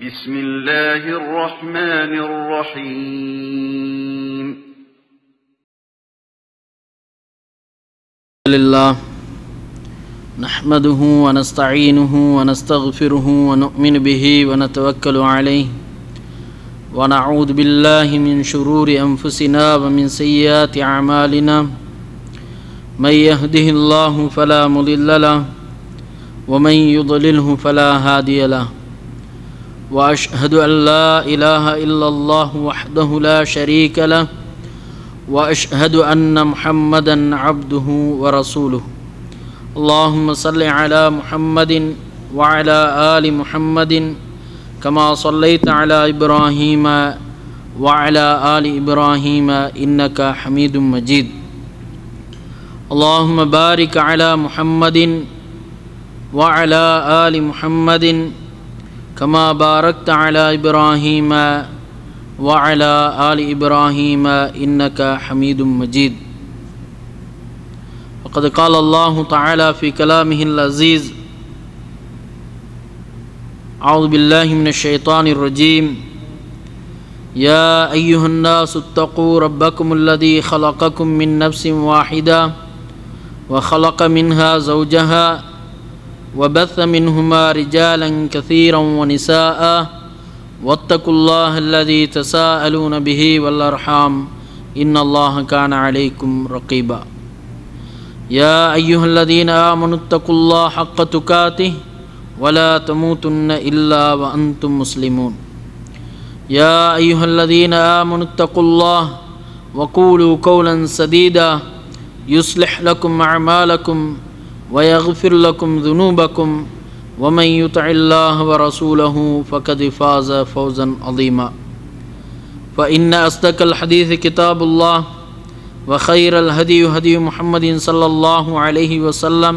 بسم الله الرحمن الرحيم لله نحمده ونستعينه ونستغفره ونؤمن به ونتوكل عليه ونعوذ بالله من شرور أنفسنا ومن سيئات أعمالنا من يهده الله فلا مضل له ومن يضلله فلا هادي له وأشهد أن لا إله إلا الله وحده لا شريك له واشهد ان محمدا عبده ورسوله اللهم صل على محمد وعلى ال محمد كما صليت على ابراهيم وعلى ال ابراهيم انك حميد مجيد اللهم بارك على محمد وعلى ال محمد كما باركت على ابراهيم وعلى آل إبراهيم إنك حميد مجيد وقد قال الله تعالى في كلامه العزيز أعوذ بالله من الشيطان الرجيم يا أيها الناس اتقوا ربكم الذي خلقكم من نفس واحدة وخلق منها زوجها وبث منهما رجالا كثيرا ونساء واتقوا الله الذي تساءلون به والأرحام إن الله كان عليكم رقيبا يا أيها الذين آمنوا اتقوا الله حق تقاته ولا تموتن إلا وأنتم مسلمون يا أيها الذين آمنوا اتقوا الله وقولوا قولا سديدا يصلح لكم أعمالكم ويغفر لكم ذنوبكم ومن يطع الله ورسوله فقد فاز فوزا عظيما فإن أصدق الحديث كتاب الله وخير الهدي هدي محمد صلى الله عليه وسلم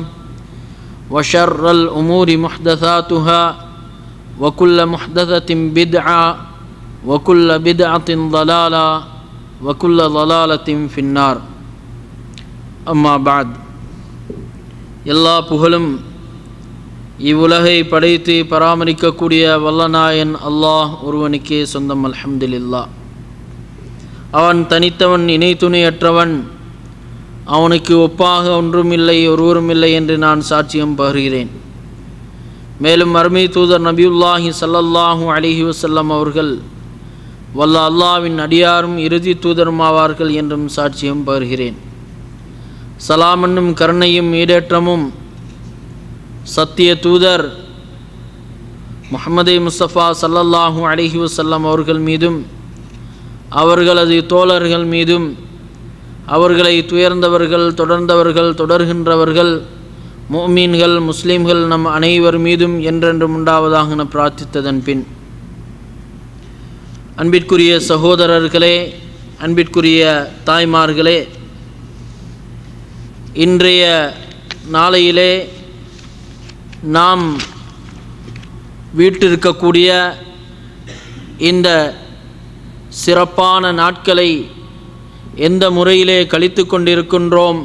وشر الأمور محدثاتها وكل محدثة بدعة وكل بدعة ضلالة وكل ضلالة في النار أما بعد எல்லா புகழும் இவ்வுலகை படைத்து பராமரிக்கக்கூடிய வல்லநாயன் அல்லாஹ் ஒருவனுக்கே சொந்தம் அல்ஹம்துலில்லா அவன் தனித்தவன் இணை துணையற்றவன் அவனுக்கு ஒப்பாக ஒன்றுமில்லை ஒருவரும் இல்லை என்று நான் சாட்சியம் பகிர்கிறேன் மேலும் அருமை தூதர் நபியுல்லாஹி சல்லல்லாஹூ அலிஹி வசல்லம் அவர்கள் வல்ல அல்லாவின் அடியாரும் இறுதி தூதருமாவார்கள் என்றும் சாட்சியம் பகிர்கிறேன் சலாமன்னும் கருணையும் ஈடேற்றமும் சத்திய தூதர் முகமது முஸ்தபா சல்லல்லாஹூ அலிஹி வசல்லம் அவர்கள் மீதும் அவர்களது தோழர்கள் மீதும் அவர்களை துயர்ந்தவர்கள் தொடர்ந்தவர்கள் தொடர்கின்றவர்கள் மோமீன்கள் முஸ்லீம்கள் நம் அனைவர் மீதும் என்றென்றும் உண்டாவதாக என பிரார்த்தித்ததன் பின் அன்பிற்குரிய சகோதரர்களே அன்பிற்குரிய தாய்மார்களே இன்றைய நாளையிலே நாம் வீட்டிருக்கக்கூடிய இந்த சிறப்பான நாட்களை எந்த முறையிலே கழித்து கொண்டிருக்கின்றோம்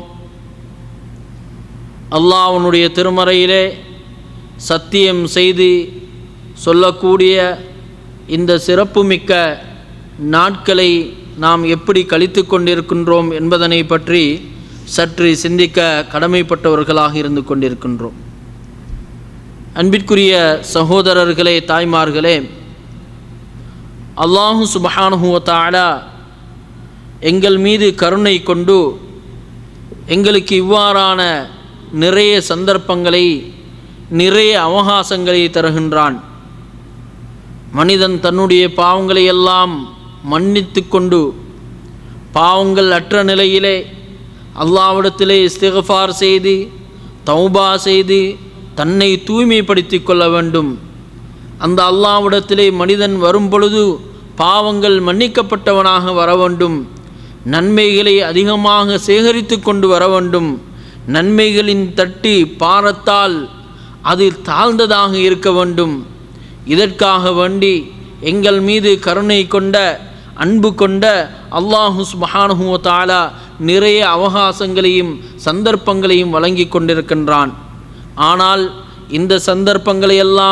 அல்லாஹனுடைய திருமறையிலே சத்தியம் செய்து சொல்லக்கூடிய இந்த சிறப்புமிக்க நாட்களை நாம் எப்படி கழித்து கொண்டிருக்கின்றோம் என்பதனை பற்றி சற்று சிந்திக்க கடமைப்பட்டவர்களாக இருந்து கொண்டிருக்கின்றோம் அன்பிற்குரிய சகோதரர்களே தாய்மார்களே அல்லாஹு சுபஹானுவத்தாலா எங்கள் மீது கருணை கொண்டு எங்களுக்கு இவ்வாறான நிறைய சந்தர்ப்பங்களை நிறைய அவகாசங்களை தருகின்றான் மனிதன் தன்னுடைய பாவங்களை எல்லாம் மன்னித்து கொண்டு பாவங்கள் அற்ற நிலையிலே அல்லாவிடத்திலே இஸ்திகஃபார் செய்து தௌபா செய்து தன்னை தூய்மைப்படுத்தி கொள்ள வேண்டும் அந்த அல்லாவிடத்திலே மனிதன் வரும் பொழுது பாவங்கள் மன்னிக்கப்பட்டவனாக வர வேண்டும் நன்மைகளை அதிகமாக சேகரித்து கொண்டு வர வேண்டும் நன்மைகளின் தட்டி பாரத்தால் அது தாழ்ந்ததாக இருக்க வேண்டும் இதற்காக வேண்டி எங்கள் மீது கருணை கொண்ட அன்பு கொண்ட அல்லாஹு சுபஹானுஹுவ தாலா நிறைய அவகாசங்களையும் சந்தர்ப்பங்களையும் வழங்கி கொண்டிருக்கின்றான் ஆனால் இந்த சந்தர்ப்பங்களையெல்லாம்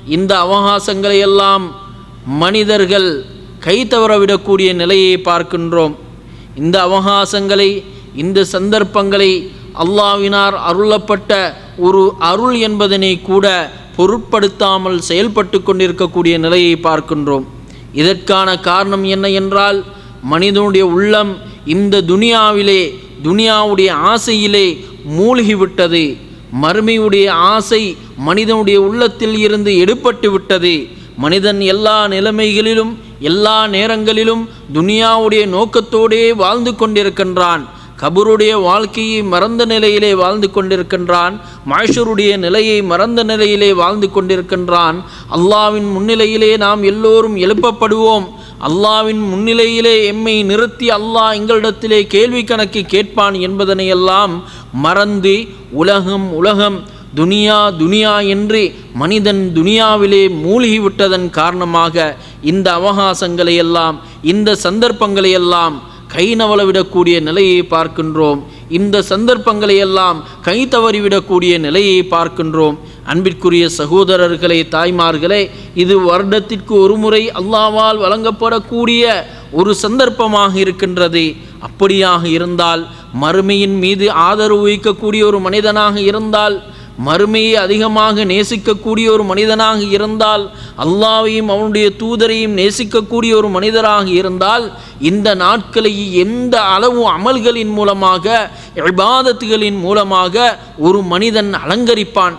இந்த அவகாசங்களை எல்லாம் மனிதர்கள் கை தவறவிடக்கூடிய நிலையை பார்க்கின்றோம் இந்த அவகாசங்களை இந்த சந்தர்ப்பங்களை அல்லாவினார் அருளப்பட்ட ஒரு அருள் என்பதனை கூட பொருட்படுத்தாமல் செயல்பட்டு கொண்டிருக்கக்கூடிய நிலையை பார்க்கின்றோம் இதற்கான காரணம் என்ன என்றால் மனிதனுடைய உள்ளம் இந்த துனியாவிலே துனியாவுடைய ஆசையிலே மூழ்கிவிட்டது மறுமையுடைய ஆசை மனிதனுடைய உள்ளத்தில் இருந்து எடுப்பட்டு விட்டது மனிதன் எல்லா நிலைமைகளிலும் எல்லா நேரங்களிலும் துனியாவுடைய நோக்கத்தோடே வாழ்ந்து கொண்டிருக்கின்றான் கபருடைய வாழ்க்கையை மறந்த நிலையிலே வாழ்ந்து கொண்டிருக்கின்றான் மாஷருடைய நிலையை மறந்த நிலையிலே வாழ்ந்து கொண்டிருக்கின்றான் அல்லாவின் முன்னிலையிலே நாம் எல்லோரும் எழுப்பப்படுவோம் அல்லாவின் முன்னிலையிலே எம்மை நிறுத்தி அல்லாஹ் எங்களிடத்திலே கேள்வி கணக்கு கேட்பான் என்பதனையெல்லாம் மறந்து உலகம் உலகம் துனியா துனியா என்று மனிதன் துனியாவிலே மூழ்கிவிட்டதன் காரணமாக இந்த அவகாசங்களை எல்லாம் இந்த சந்தர்ப்பங்களை எல்லாம் கை நவளவிடக்கூடிய நிலையை பார்க்கின்றோம் இந்த சந்தர்ப்பங்களை எல்லாம் கை தவறிவிடக்கூடிய நிலையை பார்க்கின்றோம் அன்பிற்குரிய சகோதரர்களே தாய்மார்களே இது வருடத்திற்கு ஒரு முறை அல்லாவால் வழங்கப்படக்கூடிய ஒரு சந்தர்ப்பமாக இருக்கின்றது அப்படியாக இருந்தால் மறுமையின் மீது ஆதரவு வைக்கக்கூடிய ஒரு மனிதனாக இருந்தால் மறுமையை அதிகமாக நேசிக்கக்கூடிய ஒரு மனிதனாக இருந்தால் அல்லாவையும் அவனுடைய தூதரையும் நேசிக்கக்கூடிய ஒரு மனிதராக இருந்தால் இந்த நாட்களை எந்த அளவு அமல்களின் மூலமாக இபாதத்துகளின் மூலமாக ஒரு மனிதன் அலங்கரிப்பான்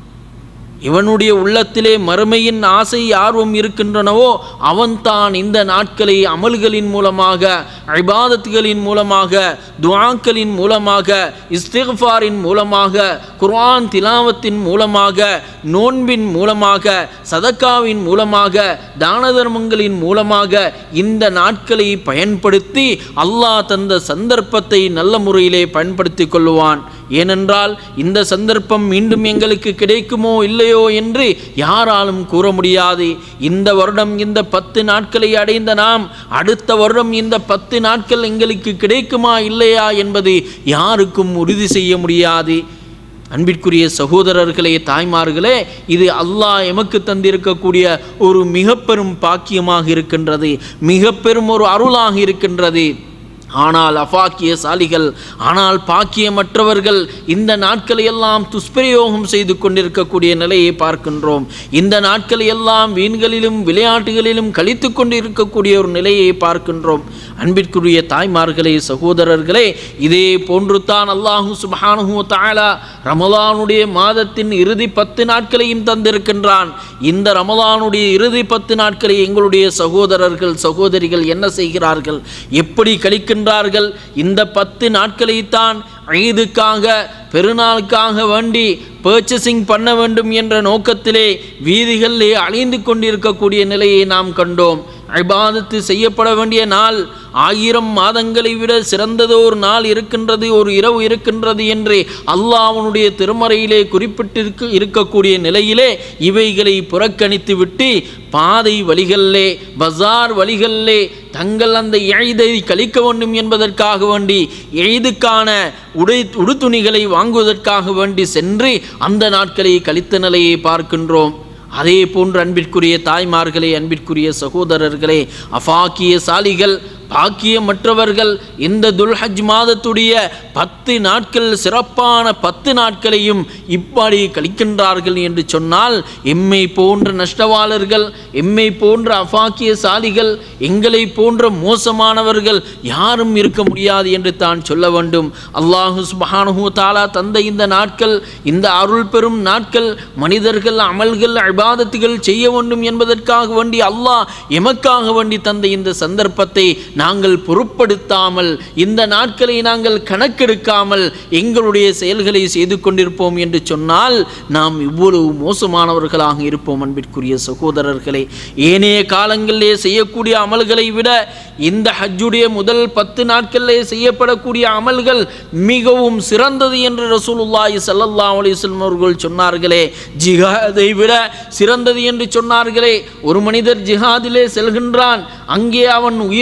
இவனுடைய உள்ளத்திலே மறுமையின் ஆசை ஆர்வம் இருக்கின்றனவோ அவன்தான் இந்த நாட்களை அமல்களின் மூலமாக ஐபாதத்துகளின் மூலமாக துஆக்களின் மூலமாக இஸ்திஃபாரின் மூலமாக குர்ஆன் திலாவத்தின் மூலமாக நோன்பின் மூலமாக சதக்காவின் மூலமாக தான தர்மங்களின் மூலமாக இந்த நாட்களை பயன்படுத்தி அல்லாஹ் தந்த சந்தர்ப்பத்தை நல்ல முறையிலே பயன்படுத்தி கொள்ளுவான் ஏனென்றால் இந்த சந்தர்ப்பம் மீண்டும் எங்களுக்கு கிடைக்குமோ இல்லையோ என்று யாராலும் கூற முடியாது இந்த வருடம் இந்த பத்து நாட்களை அடைந்த நாம் அடுத்த வருடம் இந்த பத்து நாட்கள் எங்களுக்கு கிடைக்குமா இல்லையா என்பது யாருக்கும் உறுதி செய்ய முடியாது அன்பிற்குரிய சகோதரர்களே தாய்மார்களே இது அல்லாஹ் எமக்கு தந்திருக்கக்கூடிய ஒரு மிக பெரும் பாக்கியமாக இருக்கின்றது மிக பெரும் ஒரு அருளாக இருக்கின்றது ஆனால் அஃபாக்கிய சாலிகள் ஆனால் பாக்கியமற்றவர்கள் இந்த நாட்களை எல்லாம் துஷ்பிரயோகம் செய்து கொண்டிருக்கக்கூடிய நிலையை பார்க்கின்றோம் இந்த நாட்களை எல்லாம் வீண்களிலும் விளையாட்டுகளிலும் கழித்து கொண்டிருக்கக்கூடிய ஒரு நிலையை பார்க்கின்றோம் அன்பிற்குரிய தாய்மார்களே சகோதரர்களே இதே போன்று தான் அல்லாஹு சுபஹானஹு தாலா ரமலானுடைய மாதத்தின் இறுதி பத்து நாட்களையும் தந்திருக்கின்றான் இந்த ரமலானுடைய இறுதி பத்து நாட்களை எங்களுடைய சகோதரர்கள் சகோதரிகள் என்ன செய்கிறார்கள் எப்படி கழிக்கின்றார்கள் இந்த பத்து நாட்களைத்தான் ஈதுக்காக பெருநாளுக்காக வேண்டி பர்ச்சேசிங் பண்ண வேண்டும் என்ற நோக்கத்திலே வீதிகளிலே அழிந்து கொண்டிருக்கக்கூடிய நிலையை நாம் கண்டோம் ஐபாதத்து செய்யப்பட வேண்டிய நாள் ஆயிரம் மாதங்களை விட சிறந்ததோர் நாள் இருக்கின்றது ஒரு இரவு இருக்கின்றது என்று அல்லாஹ் அவனுடைய திருமறையிலே குறிப்பிட்டிருக்க இருக்கக்கூடிய நிலையிலே இவைகளை புறக்கணித்து விட்டு பாதை வழிகளிலே பஜார் வழிகளிலே தங்கள் அந்த எய்தை கழிக்க வேண்டும் என்பதற்காக வேண்டி எய்துக்கான உடை உடுத்துணிகளை வாங்குவதற்காக வேண்டி சென்று அந்த நாட்களை கழித்த நிலையை பார்க்கின்றோம் அதே போன்று அன்பிற்குரிய தாய்மார்களே அன்பிற்குரிய சகோதரர்களே அஃபாக்கிய சாலிகள் பாக்கியமற்றவர்கள் இந்த துல்ஹஜ் மாதத்துடைய பத்து நாட்கள் சிறப்பான பத்து நாட்களையும் இப்படி கழிக்கின்றார்கள் என்று சொன்னால் எம்மை போன்ற நஷ்டவாளர்கள் எம்மை போன்ற அஃபாக்கிய சாலிகள் எங்களை போன்ற மோசமானவர்கள் யாரும் இருக்க முடியாது என்று தான் சொல்ல வேண்டும் அல்லாஹு சுபஹானஹு தாலா தந்த இந்த நாட்கள் இந்த அருள் பெறும் நாட்கள் மனிதர்கள் அமல்கள் இபாதத்துகள் செய்ய வேண்டும் என்பதற்காக வேண்டி அல்லாஹ் எமக்காக வேண்டி தந்த இந்த சந்தர்ப்பத்தை நாங்கள் பொருட்படுத்தாமல் இந்த நாட்களை நாங்கள் கணக்கெடுக்காமல் எங்களுடைய செயல்களை செய்து கொண்டிருப்போம் என்று சொன்னால் நாம் இவ்வளவு மோசமானவர்களாக இருப்போம் அன்பிற்குரிய சகோதரர்களே ஏனைய காலங்களிலே செய்யக்கூடிய அமல்களை விட இந்த ஹஜ்ஜுடைய முதல் பத்து நாட்களிலே செய்யப்படக்கூடிய அமல்கள் மிகவும் சிறந்தது என்று ரசூலுல்லாஹி ஸல்லல்லாஹு அலைஹி வஸல்லம் அவர்கள் சொன்னார்களே ஜிஹாதை விட சிறந்தது என்று சொன்னார்களே ஒரு மனிதர் ஜிஹாதிலே செல்கின்றான் அங்கே அவன் உயிர் தப்பி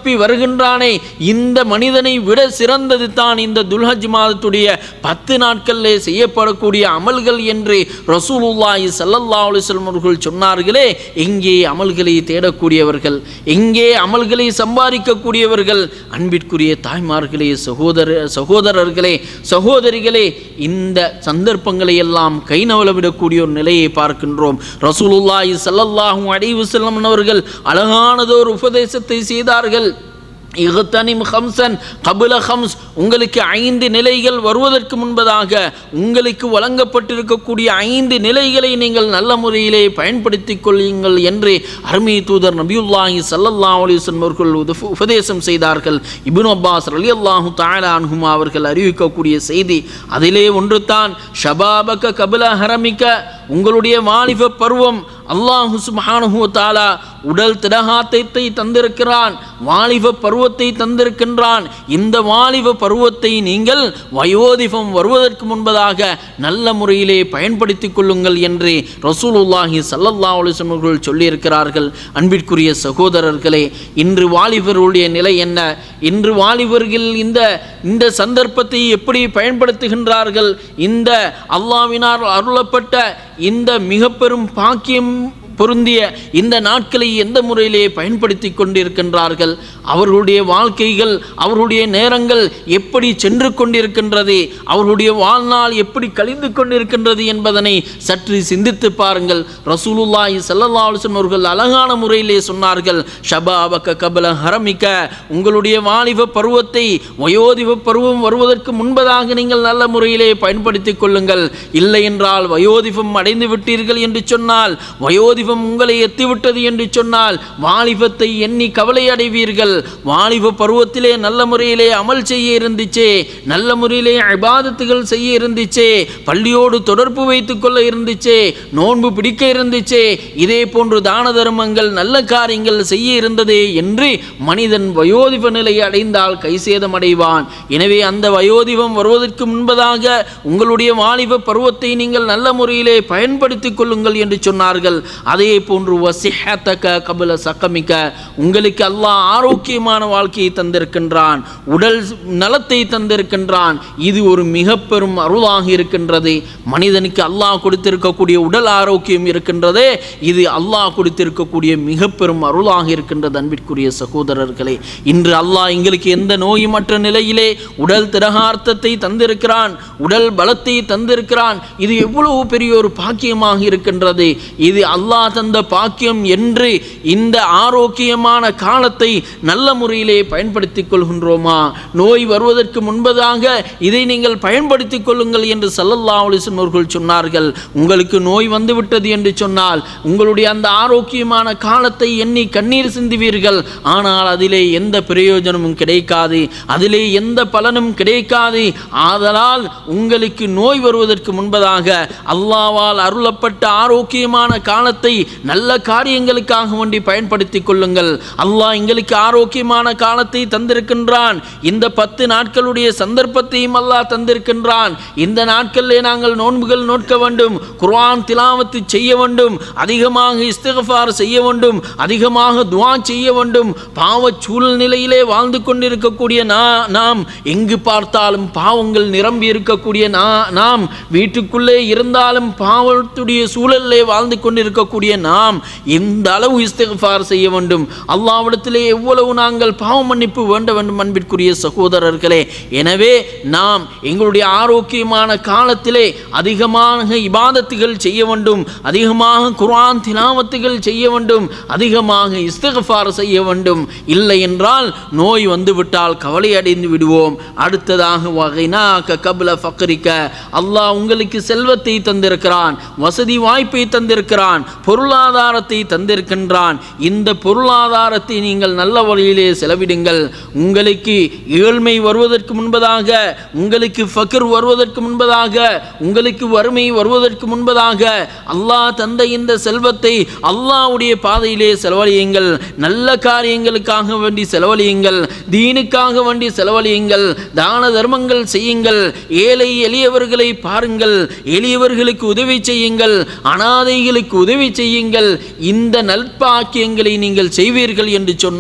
தப்பி வருகின்றானே இந்த மனிதனை விட சிறந்தது தான் இந்த துல்ஹஜ் மாதத்துடைய பத்து நாட்களிலே செய்யப்படக்கூடிய அமல்கள் என்று ரசூலுல்லாஹி ஸல்லல்லாஹு அலைஹி வஸல்லம் அவர்கள் சொன்னார்களே எங்கே அமல்களை தேடக்கூடியவர்கள் எங்கே அமல்களை சம்பாதிக்கக்கூடியவர்கள் அன்பிற்குரிய தாய்மார்களே சகோதர சகோதரர்களே சகோதரிகளே இந்த சந்தர்ப்பங்களை எல்லாம் கை நவலவிடக்கூடிய ஒரு நிலையை பார்க்கின்றோம் ரசூலுல்லாஹி ஸல்லல்லாஹு அலைஹி வஸல்லம் அவர்கள் அழகானதொரு உபதேசத்தை செய்தார்கள் இகத்தனிம் ஹம்சன் கபுல ஹம்ஸ் உங்களுக்கு ஐந்து நிலைகள் வருவதற்கு முன்பதாக உங்களுக்கு வழங்கப்பட்டிருக்கக்கூடிய ஐந்து நிலைகளை நீங்கள் நல்ல முறையிலே பயன்படுத்திக் கொள்ளுங்கள் என்று அருமை தூதர் நபியுல்லாஹி ஸல்லல்லாஹு அலைஹி வஸல்லம் அவர்கள் உத- உபதேசம் செய்தார்கள் இப்னு அப்பாஸ் ரலியல்லாஹு தஆலா அன்ஹுமா அவர்கள் அறிவிக்கக்கூடிய செய்தி அதிலே ஒன்று தான் ஷபாபக கபுல ஹரமிக்க உங்களுடைய வாலிப பருவம் அல்லாஹு சுப்ஹானஹு வ தஆலா உடல் திடகாத்தத்தை தந்திருக்கிறான் வாலிப பருவத்தை தந்திருக்கின்றான் இந்த வாலிப பருவத்தை நீங்கள் வயோதிபம் வருவதற்கு முன்பதாக நல்ல முறையிலே பயன்படுத்திக் கொள்ளுங்கள் என்று ரசூலுல்லாஹி ஸல்லல்லாஹு அலைஹி வஸல்லம் அவர்கள் சொல்லியிருக்கிறார்கள் அன்பிற்குரிய சகோதரர்களே இன்று வாலிபர்களுடைய நிலை என்ன இன்று வாலிபர்கள் இந்த இந்த சந்தர்ப்பத்தை எப்படி பயன்படுத்துகின்றார்கள் இந்த அல்லாவினால் அருளப்பட்ட இந்த மிக பெரும் பாக்கியம் பொருந்திய இந்த நாட்களை எந்த முறையிலே பயன்படுத்தி கொண்டிருக்கின்றார்கள் அவர்களுடைய வாழ்க்கைகள் அவர்களுடைய நேரங்கள் எப்படி சென்று கொண்டிருக்கின்றது அவர்களுடைய வாழ்நாள் எப்படி கழிந்து கொண்டிருக்கின்றது என்பதனை சற்று சிந்தித்து பாருங்கள் ரசூலுல்லாஹி ஸல்லல்லாஹு அலைஹி வஸல்லம் அவர்கள் அழகான முறையிலே சொன்னார்கள் ஷபாபக கபல ஹரமிக்க உங்களுடைய வாலிப பருவத்தை வயோதிப பருவம் வருவதற்கு முன்பதாக நீங்கள் நல்ல முறையிலே பயன்படுத்திக் கொள்ளுங்கள் இல்லை என்றால் வயோதிபம் அடைந்து விட்டீர்கள் என்று சொன்னால் வயோதிபம் உங்களை எத்திவிட்டது என்று சொன்னால் வாலிபத்தை எண்ணி கவலை அடைவீர்கள் வாலிப பருவத்திலே நல்ல முறையிலே அமல் செய்ய இருந்துச்சே நல்ல முறையிலே இபாதத்துகள் செய்ய இருந்துச்சே பள்ளியோடு தொடர்பு வைத்துக் கொள்ள இருந்துச்சே நோன்பு பிடிக்க இருந்துச்சே இதே போன்று தான தர்மங்கள் நல்ல காரியங்கள் செய்ய இருந்ததே என்று மனிதன் வயோதிப நிலை அடைந்தால் கைசேதம் அடைவான் எனவே அந்த வயோதிபம் வருவதற்கு முன்பதாக உங்களுடைய வாலிப பருவத்தை நீங்கள் நல்ல முறையிலே பயன்படுத்திக் கொள்ளுங்கள் என்று சொன்னார்கள் அதே போன்று வசிஹத்தக கபல சக்கமிக்க உங்களுக்கு அல்லாஹ் ஆரோக்கியமான வாழ்க்கையை தந்திருக்கின்றான் உடல் நலத்தை தந்திருக்கின்றான் இது ஒரு மிக பெரும் அருளாக இருக்கின்றது மனிதனுக்கு அல்லாஹ் கொடுத்திருக்கக்கூடிய உடல் ஆரோக்கியம் இருக்கின்றதே இது அல்லாஹ் கொடுத்திருக்கக்கூடிய மிக பெரும் அருளாக இருக்கின்றது அன்பிற்குரிய சகோதரர்களே இன்று அல்லாஹ் எங்களுக்கு எந்த நோயுமற்ற நிலையிலே உடல் திரகார்த்தத்தை தந்திருக்கிறான் உடல் பலத்தை தந்திருக்கிறான் இது எவ்வளவு பெரிய ஒரு பாக்கியமாக இருக்கின்றது இது அல்லாஹ் தந்த பாக்கியம் என்று இந்த ஆரோக்கியமான காலத்தை நல்ல முறையிலே பயன்படுத்திக் கொள்கின்றோமா நோய் வருவதற்கு முன்பதாக இதை நீங்கள் பயன்படுத்திக் கொள்ளுங்கள் என்று சல்லல்லா அலிஸ்லம் அவர்கள் சொன்னார்கள் உங்களுக்கு நோய் வந்துவிட்டது என்று சொன்னால் உங்களுடைய அந்த ஆரோக்கியமான காலத்தை எண்ணி கண்ணீர் சிந்துவீர்கள் ஆனால் அதிலே எந்த பிரயோஜனமும் கிடைக்காது அதிலே எந்த பலனும் கிடைக்காது ஆதலால் உங்களுக்கு நோய் வருவதற்கு முன்பதாக அல்லாவால் அருளப்பட்ட ஆரோக்கியமான காலத்தை நல்ல காரியங்களுக்காக வேண்டி பயன்படுத்திக் கொள்ளுங்கள் அல்லாஹ் எங்களுக்கு ஆரோக்கியமான காலத்தை தந்திருக்கின்றான் இந்த பத்து நாட்களுடைய சந்தர்ப்பத்தையும் அல்லாஹ் தந்திருக்கின்றான் இந்த நாட்களிலே நாங்கள் நோன்புகள் நோட்க வேண்டும் குர்ஆன் திலாவத்து செய்ய வேண்டும் அதிகமாக இஸ்திகஃபார் செய்ய வேண்டும் அதிகமாக துஆ செய்ய வேண்டும் பாவச் சூழ்நிலையிலே வாழ்ந்து கொண்டிருக்கக்கூடிய நா- நாம் எங்கு பார்த்தாலும் பாவங்கள் நிரம்பி இருக்கக்கூடிய நா- நாம் வீட்டுக்குள்ளே இருந்தாலும் பாவத்துடைய சூழலிலே வாழ்ந்து கொண்டிருக்கக்கூடிய நாம் எந்த அளவு இஸ்திகஃபார் செய்ய வேண்டும் அல்லாவிடத்திலே எவ்வளவு நாங்கள் பாவ மன்னிப்பு வேண்ட வேண்டும் அன்பிற்குரிய சகோதரர்களே எனவே நாம் எங்களுடைய ஆரோக்கியமான காலத்திலே அதிகமாக இபாதத்துகள் செய்ய வேண்டும் அதிகமாக குர்ஆன் திலாவத்துகள் செய்ய வேண்டும் அதிகமாக இஸ்திகஃபார் செய்ய வேண்டும் இல்லை என்றால் நோய் வந்துவிட்டால் கவலை அடைந்து விடுவோம் அடுத்ததாக வகைனாக்க கபல ஃபக்ரிக்க அல்லாஹ் உங்களுக்கு செல்வத்தை தந்திருக்கிறான் வசதி வாய்ப்பை தந்திருக்கிறான் பொருளாதாரத்தை தந்திருக்கின்றான் இந்த பொருளாதாரத்தை நீங்கள் நல்ல வழியிலே செலவிடுங்கள் உங்களுக்கு ஏழ்மை வருவதற்கு முன்பதாக உங்களுக்கு ஃபக்ர் வருவதற்கு முன்பதாக உங்களுக்கு வறுமை வருவதற்கு முன்பதாக அல்லாஹ் தந்த இந்த செல்வத்தை அல்லாஹ்வுடைய பாதையிலே செலவழியுங்கள் நல்ல காரியங்களுக்காக வேண்டி செலவழியுங்கள் தீனுக்காக வேண்டி செலவழியுங்கள் தான தர்மங்கள் செய்யுங்கள் ஏழை எளியவர்களை பாருங்கள் எளியவர்களுக்கு உதவி செய்யுங்கள் அனாதைகளுக்கு உதவி செய்யுங்கள் இந்த நல்பாக்கியங்களை நீங்கள் செய்வீர்கள் என்று சொன்னால்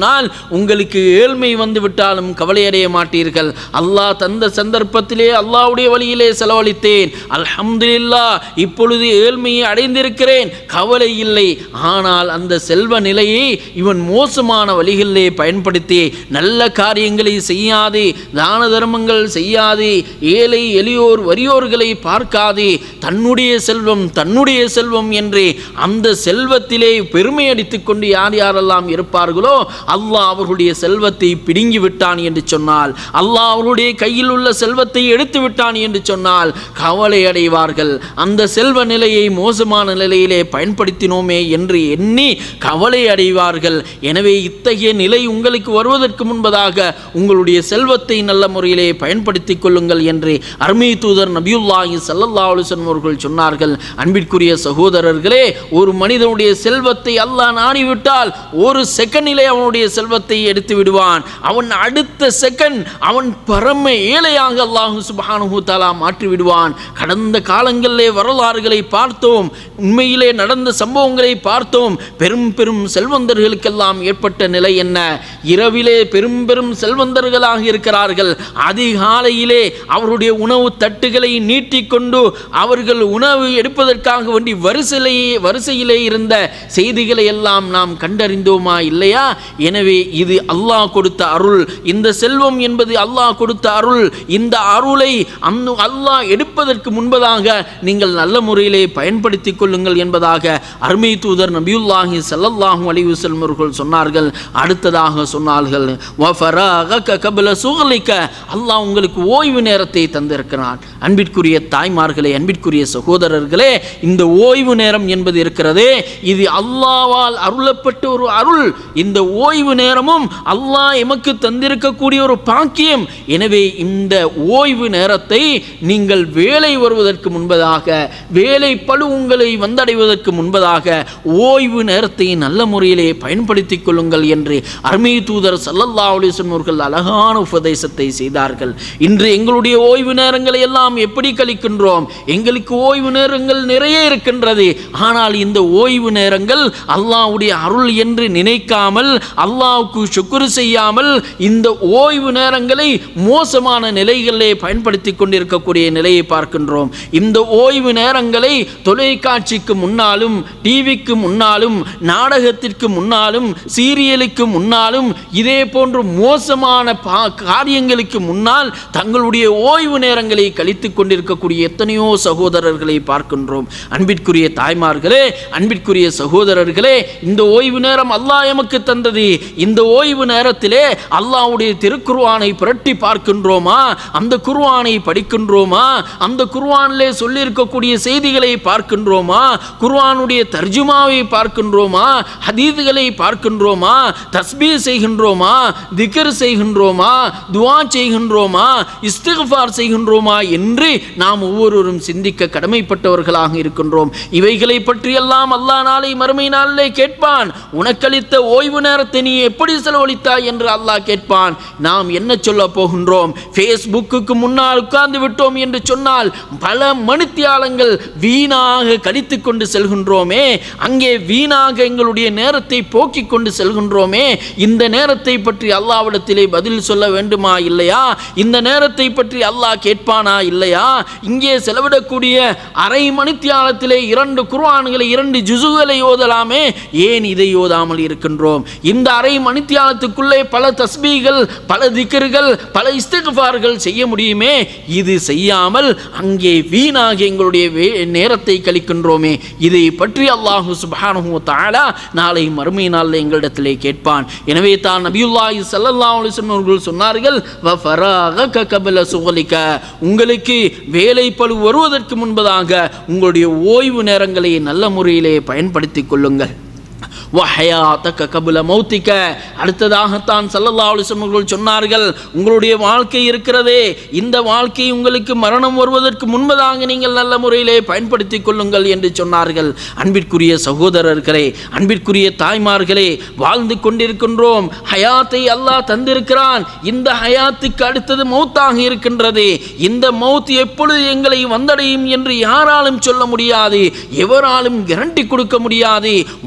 உங்களுக்கு ஏழ்மை வந்து விட்டாலும் கவலையடைய மாட்டீர்கள் அல்லாஹ் தந்த சந்தர்ப்பத்திலே அல்லாஹ்வுடைய வழியிலே செலவழித்தேன் அல்ஹம்துலில்லாஹ் இப்பொழுது ஏழ்மையை அடைந்திருக்கிறேன் கவலை இல்லை ஆனால் அந்த செல்வ நிலையை இவன் மோசமான வழிகளிலே பயன்படுத்தி நல்ல காரியங்களை செய்யாதே தான தர்மங்கள் செய்யாதே ஏழை எளியோர் வறியோர்களை பார்க்காதே தன்னுடைய செல்வம் தன்னுடைய செல்வம் என்று அந்த செல்வத்திலே பெருமை அடித்துக் கொண்டு யார் யாரெல்லாம் இருப்பார்களோ அல்லாஹ் அவர்களுடைய செல்வத்தை பிடுங்கி விட்டான் என்று சொன்னால் அல்லாஹ் அவர்களுடைய கையில் உள்ள செல்வத்தை எடுத்து விட்டான் என்று சொன்னால் கவலை அடைவார்கள் அந்த செல்வ நிலையை மோசமான நிலையிலே பயன்படுத்தினோமே என்று எண்ணி கவலை அடைவார்கள் எனவே இத்தகைய நிலை உங்களுக்கு வருவதற்கு முன்பதாக உங்களுடைய செல்வத்தை நல்ல முறையிலே பயன்படுத்திக் கொள்ளுங்கள் என்று அருமை தூதர் நபியுல்லாஹி ஸல்லல்லாஹு அலைஹி வஸல்லம் அவர்கள் சொன்னார்கள் அன்பிற்குரிய சகோதரர்களே ஒரு மனிதனுடைய செல்வத்தை அல்லாஹ் நாடிவிட்டால் ஒரு செகண்டிலே அவனுடைய செல்வத்தை எடுத்து விடுவான் அவன் அடுத்த செகண்ட் அவன் பரம ஏழையாக அல்லாஹு சுப்ஹானஹு தஆலா மாற்றி விடுவான் கடந்த காலங்களிலே வரலாறுகளை பார்த்தோம் உண்மையிலே நடந்த சம்பவங்களை பார்த்தோம் பெரும் பெரும் செல்வந்தர்களுக்கெல்லாம் ஏற்பட்ட நிலை என்ன இரவிலே பெரும் பெரும் செல்வந்தர்களாக இருக்கிறார்கள் அதிகாலையிலே அவருடைய உணவு தட்டுகளை நீட்டிக்கொண்டு அவர்கள் உணவு எடுப்பதற்காக வேண்டி வரிசையிலே வரிசையிலே இருந்த செய்திகளை எல்லாம் நாம் கண்டறிந்தோமா இல்லையா எனவே இது அல்லாஹ் கொடுத்த அருள் இந்த செல்வம் என்பது அல்லாஹ் கொடுத்த அருள் இந்த அருளை அந்த அல்லாஹ் எடுப்பதற்கு முன்பதாக நீங்கள் நல்ல முறையிலே பயன்படுத்திக் கொள்ளுங்கள் என்பதாக அருமை தூதர் நபியுல்லாஹி ஸல்லல்லாஹு அலைஹி வஸல்லம் அவர்கள் சொன்னார்கள் அடுத்ததாக சொன்னார்கள் வஃபராகக கபல சுகலிக்க அல்லாஹ் உங்களுக்கு ஓய்வு நேரத்தை தந்திருக்கிறான் அன்பிற்குரிய தாய்மார்களே அன்பிற்குரிய சகோதரர்களே இந்த ஓய்வு நேரம் என்பது இருக்கிறதே இது அல்லாவால் அருளப்பட்ட ஒரு அருள் இந்த ஓய்வு நேரமும் அல்லாஹ் எமக்கு தந்திருக்கக்கூடிய ஒரு பாக்கியம் எனவே இந்த ஓய்வு நேரத்தை நீங்கள் வேலை வருவதற்கு முன்பதாக வேலை பழு உங்களை வந்தடைவதற்கு முன்பதாக ஓய்வு நேரத்தை நல்ல முறையிலே பயன்படுத்திக் கொள்ளுங்கள் என்று அருமை தூதர் சல்லல்லா அலிஸ்லம் அவர்கள் அழகான உபதேசத்தை செய்தார்கள் இன்று எங்களுடைய ஓய்வு நேரங்களை எல்லாம் எப்படி கழிக்கின்றோம் எங்களுக்கு ஓய்வு நேரங்கள் நிறைய இருக்கின்றது ஆனால் இந்த ஓய்வு நேரங்கள் அல்லாஹ்வுடைய அருள் என்று நினைக்காமல் அல்லாஹ்வுக்கு சுக்குரு செய்யாமல் இந்த ஓய்வு நேரங்களை மோசமான நிலைகளிலே பயன்படுத்தி கொண்டிருக்கக்கூடிய நிலையை பார்க்கின்றோம் இந்த ஓய்வு நேரங்களை தொலைக்காட்சிக்கு முன்னாலும் டிவிக்கு முன்னாலும் நாடகத்திற்கு முன்னாலும் சீரியலுக்கு முன்னாலும் இதே போன்று மோசமான பா காரியங்களுக்கு முன்னால் தங்களுடைய ஓய்வு நேரங்களை கழித்துக் கொண்டிருக்கக்கூடிய எத்தனையோ சகோதரர்களை பார்க்கின்றோம் அன்பிற்குரிய தாய்மார்களே அன்பிற்குரிய சகோதரர்களே இந்த ஓய்வு நேரம் அல்லாஹ் எமக்கு தந்தது இந்த ஓய்வு நேரத்திலே அல்லாஹ்வுடைய திருக்குர்ஆனை புரட்டி பார்க்கின்றோமா அந்த குர்ஆனை படிக்கின்றோமா அந்த குர்ஆனிலே சொல்லியிருக்கக்கூடிய செய்திகளை பார்க்கின்றோமா குர்ஆனுடைய தர்ஜுமாவை பார்க்கின்றோமா ஹதீதுகளை பார்க்கின்றோமா தஸ்பீ செய்கின்றோமா திக்ர் செய்கின்றோமா துஆ செய்கின்றோமா இஸ்திக்ஃபார் செய்கின்றோமா என்று நாம் ஒவ்வொருவரும் சிந்திக்க கடமைப்பட்டவர்களாக இருக்கின்றோம் இவைகளை பற்றியெல்லாம் அல்லாஹ் நாளை மறுமை நாளிலே கேட்பான் உனக்களித்த ஓய்வு நேரத்தை நீ எப்படி செலவழித்தாய் என்று அல்லாஹ் கேட்பான் நாம் என்ன சொல்ல போகின்றோம் ஃபேஸ்புக்கு முன்னால் உட்கார்ந்து விட்டோம் என்று சொன்னால் பல மணித்தியாலங்கள் வீணாக கழித்து கொண்டு செல்கின்றோமே அங்கே வீணாக எங்களுடைய நேரத்தை போக்கிக் கொண்டு செல்கின்றோமே இந்த நேரத்தை பற்றி அல்லாவிடத்திலே பதில் சொல்ல வேண்டுமா இல்லையா இந்த நேரத்தை பற்றி அல்லாஹ் கேட்பானா இல்லையா இங்கே செலவிடக்கூடிய அரை மணித்தியாலத்திலே இரண்டு குர்ஆன்களை இரண்டு ஜுசுகளை ஓதலாமே ஏன் இதை ஓதாமல் இருக்கின்றோம் இந்த அரை மணித்தியாலத்துக்குள்ளே பல தஸ்பீகள் பல திக்கர்கள் பல இஸ்திக்ஃபார்கள் செய்ய முடியுமே இது செய்யாமல் அங்கே வீணாக எங்களுடைய வே- நேரத்தை கழிக்கின்றோமே இதை பற்றி அல்லாஹு சுப்ஹானஹு வ தஆலா நாளை மறுமை நாளில் எங்களிடத்திலே கேட்பான் எனவே தான் நபியுல்லாஹி ஸல்லல்லாஹு அலைஹி வஸல்லம் அவர்கள் சொன்னார்கள் வ ஃபராகக கபல சுகலிக உங்களுக்கு வேலை பளு வருவதற்கு முன்பதாக உங்களுடைய ஓய்வு நேரங்களை நல்ல முறையிலே பயன்படுத்திக் கொள்ளுங்கள் வஹயாத்தக்க கபுல மௌத்திக்க அடுத்ததாகத்தான் சல்லல்லாஹு அலைஹி வஸல்லம் அவர்கள் சொன்னார்கள் உங்களுடைய வாழ்க்கை இருக்கிறதே இந்த வாழ்க்கை உங்களுக்கு மரணம் வருவதற்கு முன்பதாக நீங்கள் நல்ல முறையிலே பயன்படுத்திக் கொள்ளுங்கள் என்று சொன்னார்கள் அன்பிற்குரிய சகோதரர்களே அன்பிற்குரிய தாய்மார்களே வாழ்ந்து கொண்டிருக்கின்றோம் ஹயாத்தை அல்லாஹ் தந்திருக்கிறான் இந்த ஹயாத்துக்கு அடுத்தது மௌத்தாக இருக்கின்றது இந்த மௌத் எப்பொழுது எங்களை வந்தடையும் என்று யாராலும் சொல்ல முடியாது எவராலும் கேரண்டி கொடுக்க முடியாது வாழ்க்கை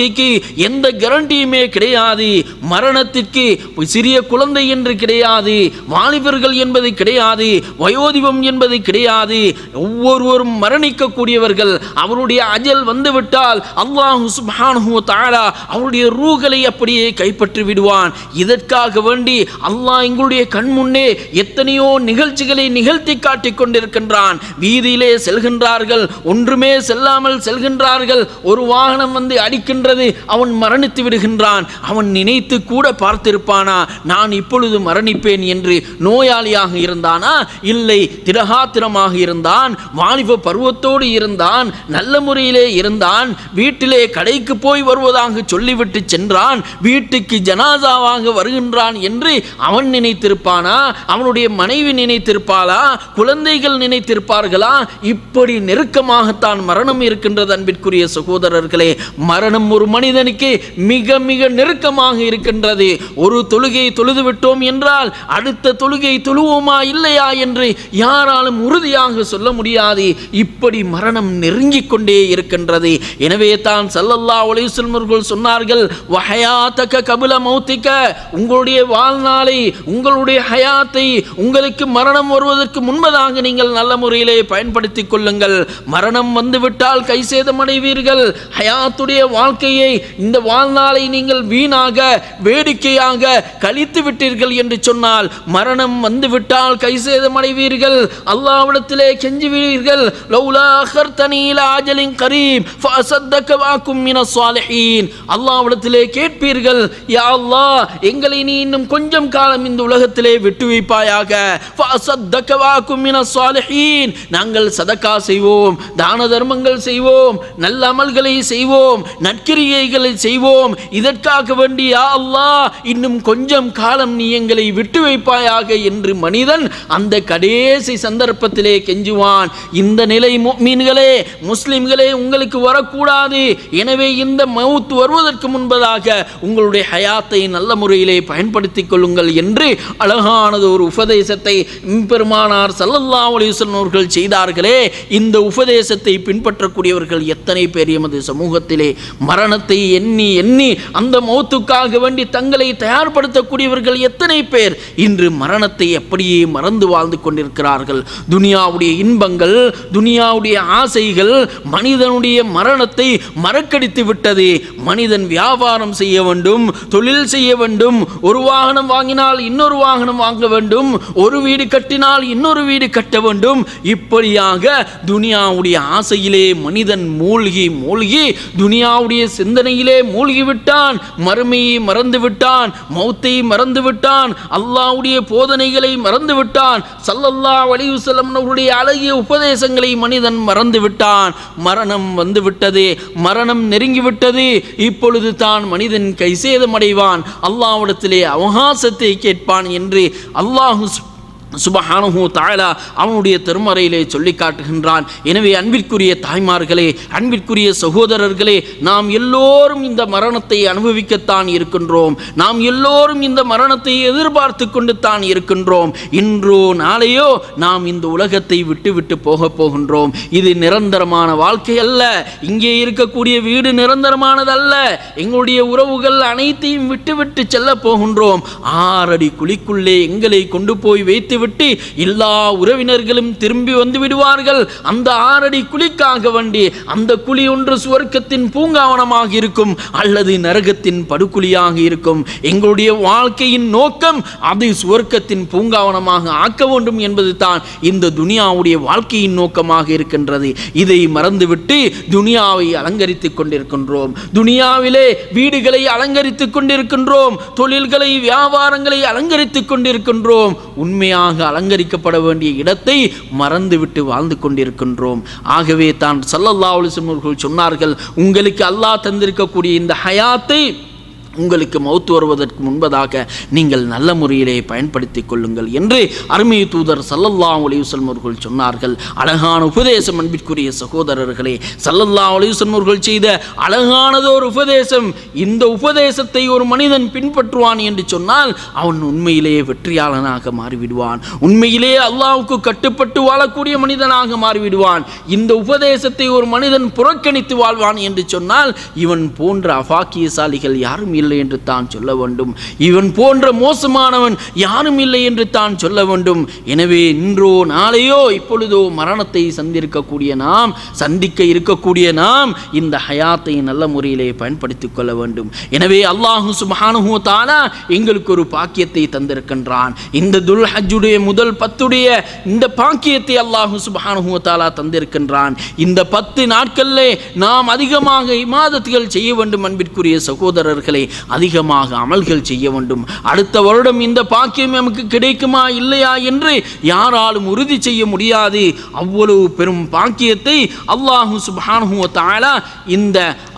வாழ்க்கைக்கு எந்த கேரண்டியுமே கிடையாது மரணத்திற்கு சிறிய குழந்தை என்று கிடையாது வாலிபர்கள் என்பது கிடையாது வயோதிபம் என்பது கிடையாது ஒவ்வொருவரும் மரணிக்கக்கூடியவர்கள் அவருடைய அஜல் வந்துவிட்டால் அல்லாஹு சுப்ஹானஹு தஆலா அவருடைய ரூகளை அப்படியே கைப்பற்றி விடுவான் இதற்காக வேண்டி அல்லாஹ் எங்களுடைய கண் முன்னே எத்தனையோ நிகழ்ச்சிகளை நிகழ்த்தி காட்டிக் கொண்டிருக்கின்றான் வீதியிலே செல்கின்றார்கள் ஒன்றுமே செல்லாமல் செல்கின்றார்கள் ஒரு வாகனம் வந்து அடிக்கின்றது அவன் மரணித்து விடுகின்றான் அவன் நினைத்து கூட பார்த்திருப்பானா நான் இப்பொழுது மரணிப்பேன் என்று நோயாளியாக இருந்தானா இல்லை திரகாத்திரமாக இருந்தான் வாலிப பருவத்தோடு இருந்தான் நல்ல முறையிலே இருந்தான் வீட்டிலே கடைக்கு போய் வருவதாக சொல்லிவிட்டு சென்றான் வீட்டுக்கு ஜனாதாவாக வருகின்றான் என்று அவன் நினைத்திருப்பானா அவனுடைய மனைவி நினைத்திருப்பாளா குழந்தைகள் நினைத்திருப்பார்களா இப்படி நெருக்கமாகத்தான் மரணம் இருக்கின்றது அன்பிற்குரிய சகோதரர்களே மரணம் ஒரு மனிதனுக்கு மிக மிக நெருக்கமாக இருக்கின்றது ஒரு தொழுகை தொழுது விட்டோம் என்றால் அடுத்த தொழுகை தொழுவோமா இல்லையா என்று யாராலும் உறுதியாக சொல்ல முடியாது இப்படி மரணம் நெருங்கிக் கொண்டே இருக்கின்றது எனவே தான் சல்லல்லா ஒலிசல்மர்கள் சொன்னார்கள் வஹயாத்தக கபில மௌத்திக்க உங்களுடைய வாழ்நாளை உங்களுடைய ஹயாத்தை உங்களுக்கு மரணம் வருவதற்கு முன்பதாக நீங்கள் நல்ல முறையிலே பயன்படுத்திக் கொள்ளுங்கள் மரணம் வந்துவிட்டால் கை சேதமடைவீர்கள் ஹயாத்துடைய வாழ்க்கையை இந்த வாழ்நாளை நீங்கள் வீணாக வேடிக்கையாக கழித்து விட்டீர்கள் என்று சொன்னால் மரணம் வந்துவிட்டால் கை சேதமடைவீர்கள் அல்லாவிடத்திலே கெஞ்சுவீர்கள் லௌலா அஹர்தனி இலா அஜலின் கரீம் ஃபஅஸத்தக வாக்கும் மின ஸாலிஹீன் அல்லாவிடத்திலே கேட்பீர்கள் யா அல்லாஹ் எங்களை நீ இன்னும் கொஞ்சம் காலம் இந்த உலகத்திலே விட்டு வைப்பாயாக ஃபஅஸத்தக வாக்கும் மின ஸாலிஹீன் நாங்கள் சதக்கா செய்வோம் தான தர்மங்கள் செய்வோம் நல்ல அமல்களை செய்வோம் நற்கிரியைகளை செய்வோம் இதற்காக வேண்டி யா அல்லாஹ் இன்னும் கொஞ்சம் காலம் நீ எங்களை விட்டு வைப்பாயாக என்று மனிதன் அந்த கடைசி சந்தர்ப்பத்திலே கெஞ்சுவான் இந்த நிலை மீன்களே முஸ்லிம்களே உங்களுக்கு வரக்கூடாது எனவே இந்த மவுத் வருவதற்கு முன்பதாக உங்களுடைய ஹயாத்தை நல்ல முறையிலே பயன்படுத்திக் கொள்ளுங்கள் என்று அழகானது ஒரு உபதேசத்தை பெருமானார் சல்லல்லாஹு அலைஹி வஸல்லம் அவர்கள் செய்தார்களே இந்த உபதேசத்தை பின்பற்றக்கூடியவர்கள் எத்தனை பேர் எமது சமூகத்திலே மரணத்தை எண்ணி எண்ணி அந்த மௌத்துக்காக வேண்டி தங்களை தயார்படுத்தக்கூடியவர்கள் எத்தனை பேர் இன்று மரணத்தை அப்படியே மறந்து வாழ்ந்து கொண்டிருக்கிறார்கள் துனியாவுடைய இன்பங்கள் துனியாவுடைய ஆசைகள் மனிதனுடைய மரணத்தை மறக்கடித்து விட்டது மனிதன் வியாபாரம் செய்ய வேண்டும் தொழில் செய்ய வேண்டும் ஒரு வாகனம் வாங்கினால் இன்னொரு வாகனம் வாங்க வேண்டும் ஒரு வீடு கட்டினால் இன்னொரு வீடு கட்ட வேண்டும் இப்படியாக துனியாவுடைய ஆசையிலே மனிதன் மூழ்கி மூழ்கி துனியாவுடைய சிந்தனையிலே மூழ்கி விட்டான் மறுமையை மறந்து விட்டான் மௌத்தை மறந்து விட்டான் அல்லாஹ்வுடைய போதனைகளை மறந்து விட்டான் சல்லல்லாஹு அலைஹி வஸல்லம் அவருடைய அழகிய உபதேசங்களை மனிதன் மறந்து விட்டான் மரணம் வந்து விட்டது மரணம் நெருங்கி விட்டது இப்பொழுது தான் மனிதன் கைசேதமடைவான் அல்லாஹ்விடத்திலே அவகாசத்தை கேட்பான் என்று அல்லாஹு சுபஹானஹு தாலா அவனுடைய திருமறையிலே சொல்லி காட்டுகின்றான் எனவே அன்பிற்குரிய தாய்மார்களே அன்பிற்குரிய சகோதரர்களே நாம் எல்லோரும் இந்த மரணத்தை அனுபவிக்கத்தான் இருக்கின்றோம் நாம் எல்லோரும் இந்த மரணத்தை எதிர்பார்த்து கொண்டு தான் இருக்கின்றோம் இன்றோ நாளையோ நாம் இந்த உலகத்தை விட்டு விட்டு போக போகின்றோம் இது நிரந்தரமான வாழ்க்கை அல்ல இங்கே இருக்கக்கூடிய வீடு நிரந்தரமானதல்ல எங்களுடைய உறவுகள் அனைத்தையும் விட்டு விட்டு செல்ல போகின்றோம் ஆறடி குழிக்குள்ளே எங்களை கொண்டு போய் வைத்து விட்டு எல்லா உறவினர்களும் திரும்பி வந்து விடுவார்கள் அந்த ஆறடி குழிக்காக வேண்டி அந்த குழி ஒன்று சுவர்க்கத்தின் பூங்காவனமாக இருக்கும் அல்லது நரகத்தின் படுகுழியாக இருக்கும் எங்களுடைய வாழ்க்கையின் நோக்கம் அதை சுவர்க்கத்தின் பூங்காவனமாக ஆக்க வேண்டும் என்பது தான் இந்த துனியாவுடைய வாழ்க்கையின் நோக்கமாக இருக்கின்றது இதை மறந்துவிட்டு துனியாவை அலங்கரித்துக் கொண்டிருக்கின்றோம் துனியாவிலே வீடுகளை அலங்கரித்துக் கொண்டிருக்கின்றோம் தொழில்களை வியாபாரங்களை அலங்கரித்துக் கொண்டிருக்கின்றோம் உண்மையாக அலங்கரிக்கப்பட வேண்டிய இடத்தை மறந்துவிட்டு வாழ்ந்து கொண்டிருக்கின்றோம் ஆகவே தான் சல்லல்லா அலிஸ்லம் அவர்கள் சொன்னார்கள் உங்களுக்கு அல்லாஹ் தந்திருக்கக்கூடிய இந்த ஹயாத்தை உங்களுக்கு மௌத்து வருவதற்கு முன்பதாக நீங்கள் நல்ல முறையிலே பயன்படுத்திக் கொள்ளுங்கள் என்று அருமை தூதர் சல்லல்லாஹு அலைஹி வஸல்லம் அவர்கள் சொன்னார்கள் அழகான உபதேசம் அன்பிற்குரிய சகோதரர்களே சல்லல்லாஹு அலைஹி வஸல்லம் அவர்கள் செய்த அழகானதொரு உபதேசம் இந்த உபதேசத்தை ஒரு மனிதன் பின்பற்றுவான் என்று சொன்னால் அவன் உண்மையிலேயே வெற்றியாளனாக மாறிவிடுவான் உண்மையிலே அல்லாஹ்வுக்கு கட்டுப்பட்டு வாழக்கூடிய மனிதனாக மாறிவிடுவான் இந்த உபதேசத்தை ஒரு மனிதன் புறக்கணித்து வாழ்வான் என்று சொன்னால் இவன் போன்ற அபாக்கியசாலிகள் யாரும் இல்லை என்று தான் சொல்ல வேண்டும் இவன் போன்ற மோசமானவன் யாரும் இல்லை என்று தான் சொல்ல வேண்டும் எனவே இன்றோ நாளையோ இப்பொழுதோ மரணத்தை சந்திருக்கக்கூடிய நாம் சந்திக்க இருக்கக்கூடிய நாம் இந்த ஹயாத்தை நல்ல முறையிலே பயன்படுத்திக் கொள்ள வேண்டும் எனவே அல்லாஹு சுப்ஹானஹு தாலா எங்களுக்கு ஒரு பாக்கியத்தை தந்திருக்கின்றான் இந்த துல் ஹஜ்ஜுடைய முதல் பத்துடைய இந்த பாக்கியத்தை அல்லாஹு சுப்ஹானஹு தாலா தந்திருக்கின்றான் இந்த பத்து நாட்களிலே நாம் அதிகமாக இமாதத்துகள் செய்ய வேண்டும் அன்பிற்குரிய சகோதரர்களே அதிகமாக அமல்கள் செய்ய வேண்டும் அடுத்த வருடம் இந்த பாக்கியம் நமக்கு கிடைக்குமா இல்லையா என்று யாராலும் உறுதி செய்ய முடியாது அவ்வளவு பெரும் பாக்கியத்தை அல்லாஹு சுப்ஹானஹு வ தஆலா இந்த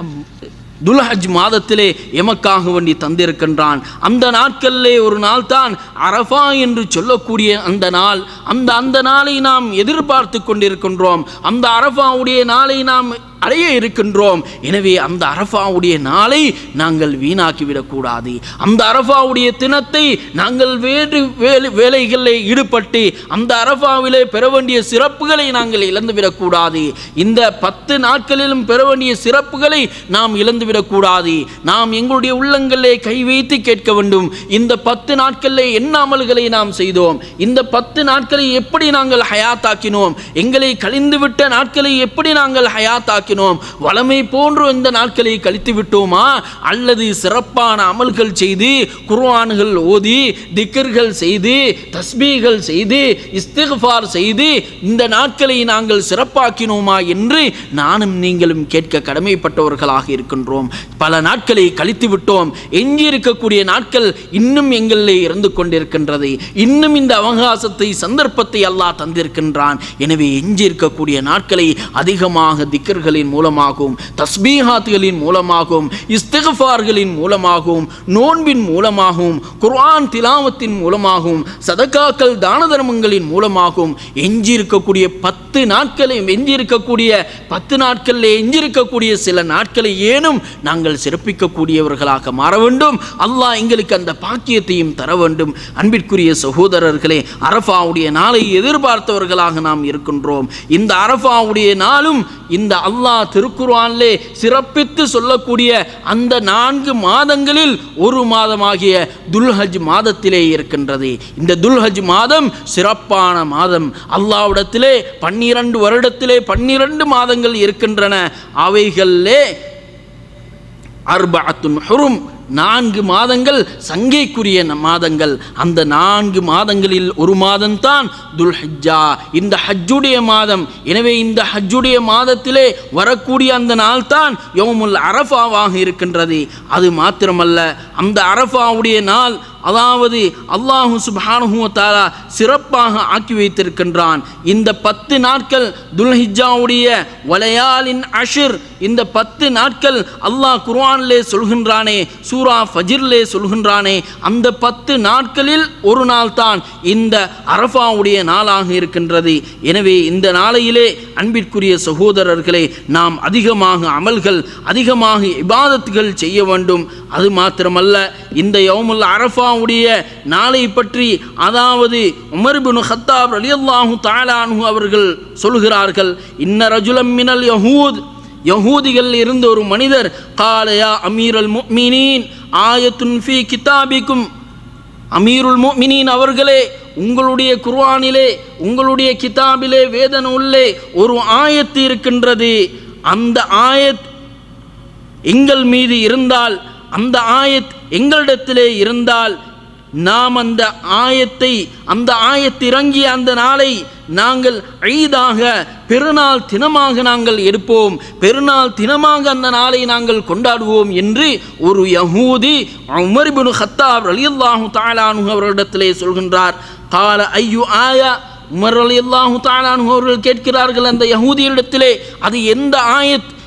துல்ஹஜ் மாதத்திலே எமக்காக வேண்டி தந்திருக்கின்றான் அந்த நாட்களிலே ஒரு நாள் தான் அரஃபா என்று சொல்லக்கூடிய அந்த நாள் அந்த அந்த நாளை நாம் எதிர்பார்த்து கொண்டிருக்கின்றோம் அந்த அரஃபாவுடைய நாளை நாம் அடைய இருக்கின்றோம் எனவே அந்த அரஃபாவுடைய நாளை நாங்கள் வீணாக்கிவிடக்கூடாது அந்த அரஃபாவுடைய தினத்தை நாங்கள் வேறு வேலை வேலைகளில் ஈடுபட்டு அந்த அரஃபாவிலே பெற வேண்டிய சிறப்புகளை நாங்கள் இழந்துவிடக்கூடாது இந்த பத்து நாட்களிலும் பெற வேண்டிய சிறப்புகளை நாம் இழந்துவிடக்கூடாது நாம் எங்களுடைய உள்ளங்களிலே கை வைத்து கேட்க வேண்டும் இந்த பத்து நாட்களிலே என்ன அமல்களை நாம் செய்தோம் இந்த பத்து நாட்களை எப்படி நாங்கள் ஹயாத்தாக்கினோம் எங்களை கழிந்துவிட்ட நாட்களை எப்படி நாங்கள் ஹயாத்தாக்கினோம் வளமை போன்று இந்த நாட்களை கழித்து விட்டோமா அல்லது சிறப்பான அமல்கள் செய்து குர்ஆன்கள் ஓதி திக்கர்கள் செய்து தஸ்பீகள் செய்து இஸ்திக்ஃபார் செய்து இந்த நாட்களை நாங்கள் சிறப்பாக்கினோமா என்று நானும் நீங்களும் கேட்க கடமைப்பட்டவர்களாக இருக்கின்றோம் பல நாட்களை கழித்து விட்டோம் எஞ்சி இருக்கக்கூடிய நாட்கள் இன்னும் எங்களிலே இருந்து கொண்டிருக்கின்றது இன்னும் இந்த அவகாசத்தை சந்தர்ப்பத்தை அல்லாஹ் தந்திருக்கின்றான் எனவே எஞ்சி இருக்கக்கூடிய நாட்களை அதிகமாக திக்கர்களின் மூலமாகவும் தஸ்பீஹாத்துகளின் மூலமாகவும் இஸ்திகஃபார்களின் மூலமாகவும் நோன்பின் மூலமாகவும் குர்ஆன் திலாவத்தின் மூலமாகவும் சதகாக்கள் தான தர்மங்களின் மூலமாகவும் எஞ்சி இருக்கக்கூடிய பத்து நாட்களை எஞ்சி இருக்கக்கூடிய பத்து நாட்களில் எஞ்சி இருக்கக்கூடிய சில நாட்களை ஏனும் நாங்கள் சிறப்பிக்கக்கூடியவர்களாக மாற வேண்டும் அல்லாஹ் எங்களுக்கு அந்த பாக்கியத்தையும் தர வேண்டும் அன்பிற்குரிய சகோதரர்களே அரஃபாவுடைய நாளை எதிர்பார்த்தவர்களாக நாம் இருக்கின்றோம் இந்த அரஃபாவுடைய நாளும் இந்த அல்லாஹ் திருக்குர்ஆனிலே சிறப்பித்து சொல்லக்கூடிய அந்த நான்கு மாதங்களில் ஒரு மாதமாகிய துல்ஹஜ் மாதத்திலே இருக்கின்றது இந்த துல்ஹஜ் மாதம் சிறப்பான மாதம் அல்லாஹ்விடத்திலே பன்னிரண்டு வருடத்திலே பன்னிரண்டு மாதங்கள் இருக்கின்றன அவைகளிலே அர்பஅத்துன் ஹுரும் நான்கு மாதங்கள் சங்கைக்குரிய ந- மாதங்கள் அந்த நான்கு மாதங்களில் ஒரு மாதம்தான் துல்ஹஜ்ஜா இந்த ஹஜ்ஜுடைய மாதம் எனவே இந்த ஹஜ்ஜுடைய மாதத்திலே வரக்கூடிய அந்த நாள் தான் யோமுல் அரஃபாவாக இருக்கின்றது அது மாத்திரமல்ல அந்த அரஃபாவுடைய நாள் அதாவது அல்லாஹு சுப்ஹானஹு வ தஆலா சிறப்பாக ஆக்கி வைத்திருக்கின்றான் இந்த பத்து நாட்கள் துல்ஹிஜ்ஜாவுடைய வலையாலின் அஷிர் இந்த பத்து நாட்கள் அல்லாஹ் குர்ஆனிலே சொல்கின்றானே சூரா ஃபஜிர்லே சொல்கின்றானே அந்த பத்து நாட்களில் ஒரு நாள் தான் இந்த அரஃபாவுடைய நாளாக இருக்கின்றது எனவே இந்த நாளையிலே அன்பிற்குரிய சகோதரர்களே நாம் அதிகமாக அமல்கள் அதிகமாக இபாதத்துகள் செய்ய வேண்டும் அது மாத்திரமல்ல இந்த யௌமுல் அரஃபாவுடைய நாளை பற்றி அதாவது உமர் பின் ஹத்தாப் ரலியல்லாஹு தஆலா அன்ஹு அவர்கள் சொல்கிறார்கள் இன்ன ரஜுலம் மினல் யஹூத் யஹூதிகள் இருந்த ஒரு மனிதர் காலயா அமீரல் முஃமினீன் ஆயத்துன் ஃபீ கிதாபிக்கும் அமீருல் முஃமினீன் அவர்களே உங்களுடைய குர்ஆனிலே உங்களுடைய கிதாபிலே வேத நூலிலே ஒரு ஆயத்து இருக்கின்றது அந்த ஆயத் எங்கள் மீது இருந்தால் அந்த ஆயத் எங்களிடத்திலே இருந்தால் நாம் அந்த ஆயத்தை அந்த ஆயத் இறங்கிய அந்த நாளை நாங்கள் ஈதாக பெருநாள் தினமாக நாங்கள் எடுப்போம் பெருநாள் தினமாக அந்த நாளை நாங்கள் கொண்டாடுவோம் என்று ஒரு யஹூதி உமர் இப்னு ஹத்தாப் ரலியல்லாஹு தஆலா அன்ஹு அவர்களிடத்திலே சொல்கின்றார் கால ஐயு ஆயா உமர் ரலியல்லாஹு தஆலா அன்ஹு அவர்கள் கேட்கிறார்கள் அந்த யஹூதியிடத்திலே அது எந்த ஆயத்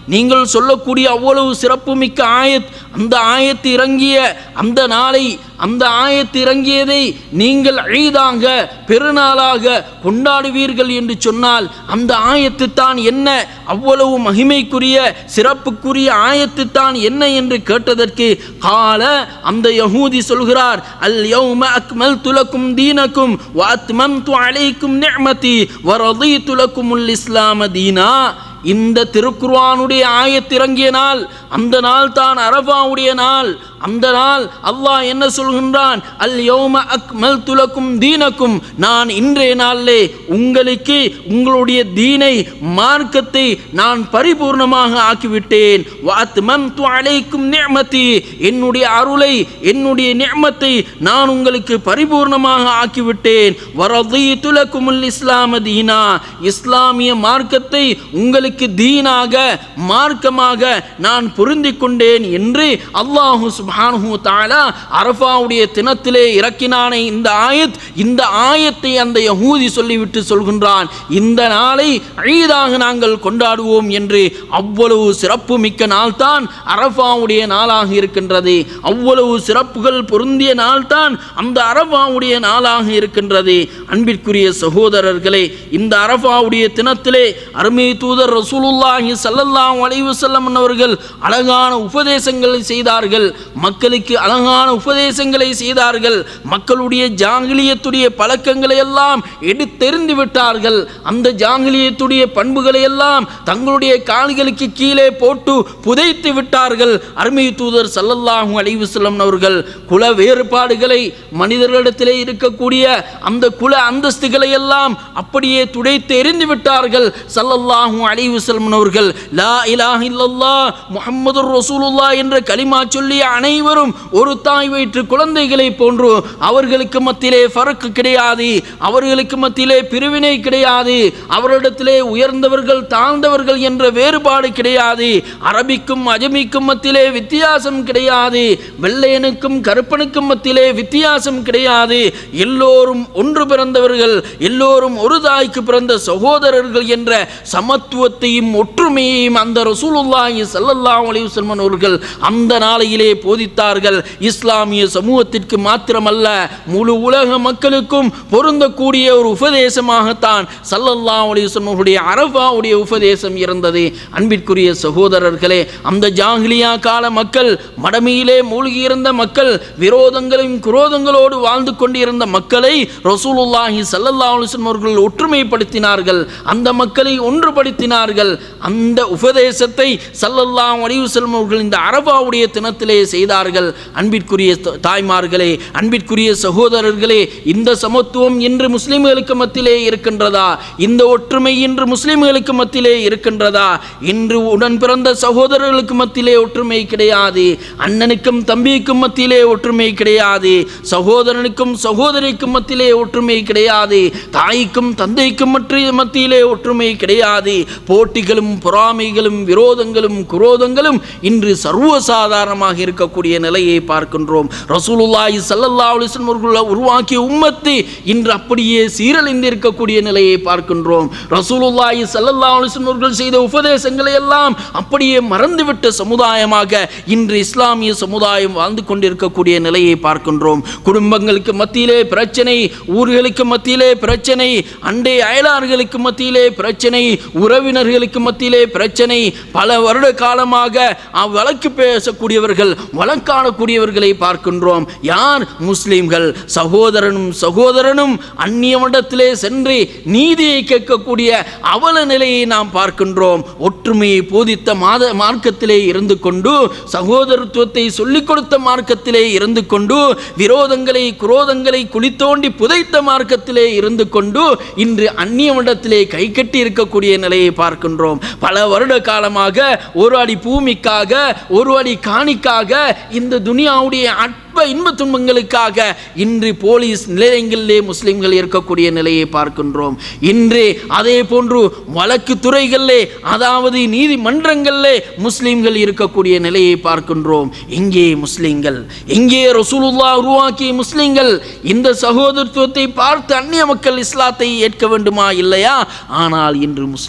நீங்கள் சொல்லக்கூடிய அவ்வளவு சிறப்புமிக்க ஆயத் அந்த ஆயத்து இறங்கிய அந்த நாளை அந்த ஆயத்து இறங்கியதை நீங்கள் ஈதாக பெருநாளாக கொண்டாடுவீர்கள் என்று சொன்னால் அந்த ஆயத்து தான் என்ன அவ்வளவு மகிமைக்குரிய சிறப்புக்குரிய ஆயத்து தான் என்ன என்று கேட்டதற்கு கால அந்த யஹூதி சொல்கிறார் அல் யௌம அக்மல் துலக்கும் தீனக்கும் வாத்மம்து அலைக்கும் நிஅமதி வரதீது லக்குமுல் இஸ்லாம தீனா இந்த திருக்குர்ஆனுடைய ஆயத்திறங்கிய நாள் அந்த நாள் தான் அரபாவுடைய நாள் அந்த நாள் அல்லாஹ் என்ன சொல்கின்றான் அல் யௌம அக்மல் துலக்கும் தீனக்கும் நான் இன்றைய நாளிலே உங்களுக்கு உங்களுடைய தீனை மார்க்கத்தை நான் பரிபூர்ணமாக ஆக்கிவிட்டேன் வாத்மம்து அலைக்கும் நிஅமதி என்னுடைய அருளை என்னுடைய நிஅமத்தை நான் உங்களுக்கு பரிபூர்ணமாக ஆக்கிவிட்டேன் வரதீது லக்குமுல் இஸ்லாம தீனா இஸ்லாமிய மார்க்கத்தை உங்களுக்கு தீனாக மார்க்கமாக நான் பொருந்தி கொண்டேன் என்று அல்லாஹு சுப்ஹானஹு தஆலா அரஃபாவுடைய தினத்திலே இறக்கினானே இந்த ஆயத் இந்த ஆயத்தை அந்த யஹூதி சொல்லிவிட்டு சொல்கின்றான் இந்த நாளை ஈதாக நாங்கள் கொண்டாடுவோம் என்று அவ்வளவு சிறப்பு மிக்க நாள்தான் அரஃபாவுடைய நாளாக இருக்கின்றது அவ்வளவு சிறப்புகள் பொருந்திய நாள்தான் அந்த அரஃபாவுடைய நாளாக இருக்கின்றது அன்பிற்குரிய சகோதரர்களே இந்த அரஃபாவுடைய தினத்திலே அருமை தூதர் ரசூலுல்லாஹி ஸல்லல்லாஹு அலைஹி வஸல்லம் அவர்கள் அழகான உபதேசங்களை செய்தார்கள் மக்களுக்கு அழகான உபதேசங்களை செய்தார்கள் மக்களுடைய ஜாங்கிலியத்துடைய பழக்கங்களை எல்லாம் எடுத்தெறிந்து விட்டார்கள் அந்த ஜாங்கிலியத்துடைய பண்புகளை எல்லாம் தங்களுடைய கால்களுக்கு கீழே போட்டு புதைத்து விட்டார்கள் அருமை தூதர் ஸல்லல்லாஹு அலைஹி வஸல்லம் அவர்கள் குல வேறுபாடுகளை மனிதர்களிடத்திலே இருக்கக்கூடிய அந்த குல அந்தஸ்துகளை எல்லாம் அப்படியே துடைத்து எறிந்து விட்டார்கள் ஸல்லல்லாஹு அலைஹி வஸல்லம் அவர்கள் லா இலாஹ இல்லல்லாஹ் முஹம்மதுர் ரசூலுல்லாஹ் என்ற கலிமா சொல்லிய அனைவரும் ஒரு தாய் வயிற்று குழந்தைகளை போன்று அவர்களுக்கு மத்தியிலே ஃபரக்கு கிடையாது அவர்களுக்கு மத்தியிலே பிரிவினை கிடையாது அவரிடத்திலே உயர்ந்தவர்கள் தாழ்ந்தவர்கள் என்ற வேறுபாடு கிடையாது அரபிக்கும் அஜமிக்கும் மத்தியிலே வித்தியாசம் கிடையாது வெள்ளையனுக்கும் கருப்பனுக்கும் மத்தியிலே வித்தியாசம் கிடையாது எல்லோரும் ஒன்று பிறந்தவர்கள் எல்லோரும் ஒரு தாய்க்கு பிறந்த சகோதரர்கள் என்ற சமத்துவத்தையும் ஒற்றுமையையும் அந்த ரசூலுல்லாஹி ஸல்லல்லாஹு அலைஹி வஸல்லம் அவர்கள் அந்த நாளையிலே போதித்தார்கள் இஸ்லாமிய சமூகத்திற்கு மாத்திரமல்ல முழு உலக மக்களுக்கும் பொருந்தக்கூடிய ஒரு உபதேசமாகத்தான் ஸல்லல்லாஹு அலைஹி வஸல்லம் அவருடைய அரஃபாவுடைய உபதேசம் இருந்தது அன்பிற்குரிய சகோதரர்களே அந்த ஜாஹிலியா கால மக்கள் மடமையிலே மூழ்கியிருந்த மக்கள் விரோதங்களையும் குரோதங்களோடு வாழ்ந்து கொண்டிருந்த மக்களை ரசூலுல்லாஹி ஸல்லல்லாஹு அலைஹி வஸல்லம் அவர்கள் ஒற்றுமைப்படுத்தினார்கள் அந்த மக்களை ஒன்றுபடுத்தினார்கள் அந்த உபதேசத்தை ஸல்லல்லாஹு அலைஹி வஸல்லம் அவர்கள் இந்த அரபாவுடைய தினத்திலே செய்தார்கள் அன்பிற்குரிய த- தாய்மார்களே அன்பிற்குரிய சகோதரர்களே இந்த சமத்துவம் இன்று முஸ்லிம்களுக்கு மத்தியிலே இருக்கின்றதா இந்த ஒற்றுமை இன்று முஸ்லிம்களுக்கு மத்தியிலே இருக்கின்றதா இன்று உடன் பிறந்த சகோதரர்களுக்கு மத்தியிலே ஒற்றுமை கிடையாது அண்ணனுக்கும் தம்பிக்கும் மத்தியிலே ஒற்றுமை கிடையாது சகோதரனுக்கும் சகோதரிக்கும் மத்தியிலே ஒற்றுமை கிடையாது தாய்க்கும் தந்தைக்கும் மற்ற மத்தியிலே ஒற்றுமை கிடையாது போட்டிகளும் பொறாமைகளும் விரோதங்களும் குரோதங்களும் இன்று சர்வசாதாரணமாக இருக்கக்கூடிய நிலையை பார்க்கின்றோம் ரசூலுல்லாஹி ஸல்லல்லாஹு அலைஹி வஸல்லம் அவர்கள் உருவாக்கிய உம்மத்து இன்று அப்படியே சீரழிந்து இருக்கக்கூடிய நிலையை பார்க்கின்றோம் ரசூலுல்லாஹி ஸல்லல்லாஹு அலைஹி வஸல்லம் அவர்கள் செய்த உபதேசங்களை எல்லாம் அப்படியே மறந்துவிட்ட சமுதாயமாக இன்று இஸ்லாமிய சமுதாயம் வாழ்ந்து கொண்டிருக்கக்கூடிய நிலையை பார்க்கின்றோம் குடும்பங்களுக்கு மத்தியிலே பிரச்சனை ஊர்களுக்கு மத்தியிலே பிரச்சனை அண்டை அயலார்களுக்கு மத்தியிலே பிரச்சனை உறவினர்களுக்கு மத்தியிலே பிரச்சனை பல வருட காலமாக அஹ், வழக்கு பேசக்கூடியவர்கள் வழக்காடக்கூடியவர்களை பார்க்கின்றோம் யார் முஸ்லிம்கள் சகோதரனும் சகோதரனும் அந்நியமிடத்திலே சென்று நீதியை கேட்கக்கூடிய அவல நிலையை நாம் பார்க்கின்றோம் ஒற்றுமையை போதித்த மாத மார்க்கத்திலே இருந்து கொண்டு சகோதரத்துவத்தை சொல்லிக் கொடுத்த மார்க்கத்திலே இருந்து கொண்டு விரோதங்களை குரோதங்களை குளித்தோண்டி புதைத்த மார்க்கத்திலே இருந்து கொண்டு இன்று அந்நியமிடத்திலே கை கட்டி இருக்கக்கூடிய நிலையை பார்க்கின்றோம் பல வருட காலமாக ஒரு அடி பூமிக்காக ஒரு அடி காணிக்காக இந்த துனியாவுடைய அற்ப இன்ப துன்பங்களுக்காக இன்று போலீஸ் நிலையங்களிலே முஸ்லிம்கள் இருக்கக்கூடிய நிலையை பார்க்கின்றோம் இன்று அதே போன்று வழக்கு துறைகளிலே அதாவது நீதிமன்றங்களிலே முஸ்லிம்கள் இருக்கக்கூடிய நிலையை பார்க்கின்றோம் எங்கே முஸ்லிம்கள் எங்கே ரசூலுல்லாஹ் உருவாக்கிய முஸ்லிம்கள் இந்த சகோதரத்துவத்தை பார்த்து அந்நிய மக்கள் இஸ்லாத்தை ஏற்க வேண்டுமா இல்லையா ஆனால் இன்று முஸ்லிம்களை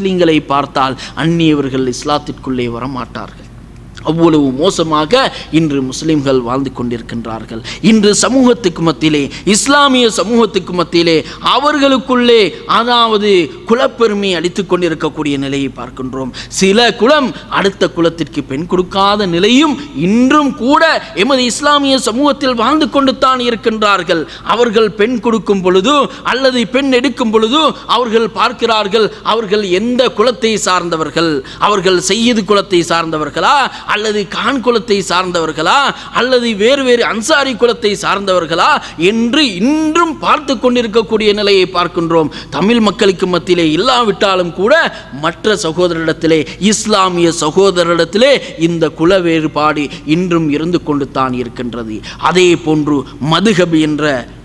பார்த்தால் அந்நியவர்கள் இஸ்லாத்திற்குள்ளே வரமாட்டார்கள் அவ்வளவு மோசமாக இன்று முஸ்லிம்கள் வாழ்ந்து கொண்டிருக்கின்றார்கள் இன்று சமூகத்துக்கு மத்தியிலே இஸ்லாமிய சமூகத்துக்கு மத்தியிலே அவர்களுக்குள்ளே அதாவது குலப்பெருமை அடித்துக் கொண்டிருக்கக்கூடிய நிலையை பார்க்கின்றோம் சில குலம் அடுத்த குலத்திற்கு பெண் கொடுக்காத நிலையும் இன்றும் கூட எமது இஸ்லாமிய சமூகத்தில் வாழ்ந்து கொண்டு தான் இருக்கின்றார்கள் அவர்கள் பெண் கொடுக்கும் பொழுது அல்லது பெண் எடுக்கும் பொழுது அவர்கள் பார்க்கிறார்கள் அவர்கள் எந்த குலத்தை சார்ந்தவர்கள் அவர்கள் செய்யது குலத்தை சார்ந்தவர்களா அல்லது கான் குலத்தை சார்ந்தவர்களா அல்லது வேறு வேறு அன்சாரி குலத்தை சார்ந்தவர்களா என்று இன்றும் பார்த்து கொண்டிருக்கக்கூடிய நிலையை பார்க்கின்றோம் தமிழ் மக்களுக்கு மத்தியிலே இல்லாவிட்டாலும் கூட மற்ற சகோதரிடத்திலே இஸ்லாமிய சகோதரிடத்திலே இந்த குல வேறுபாடு இன்றும் இருந்து கொண்டு தான் இருக்கின்றது அதே போன்று மதுகபு என்ற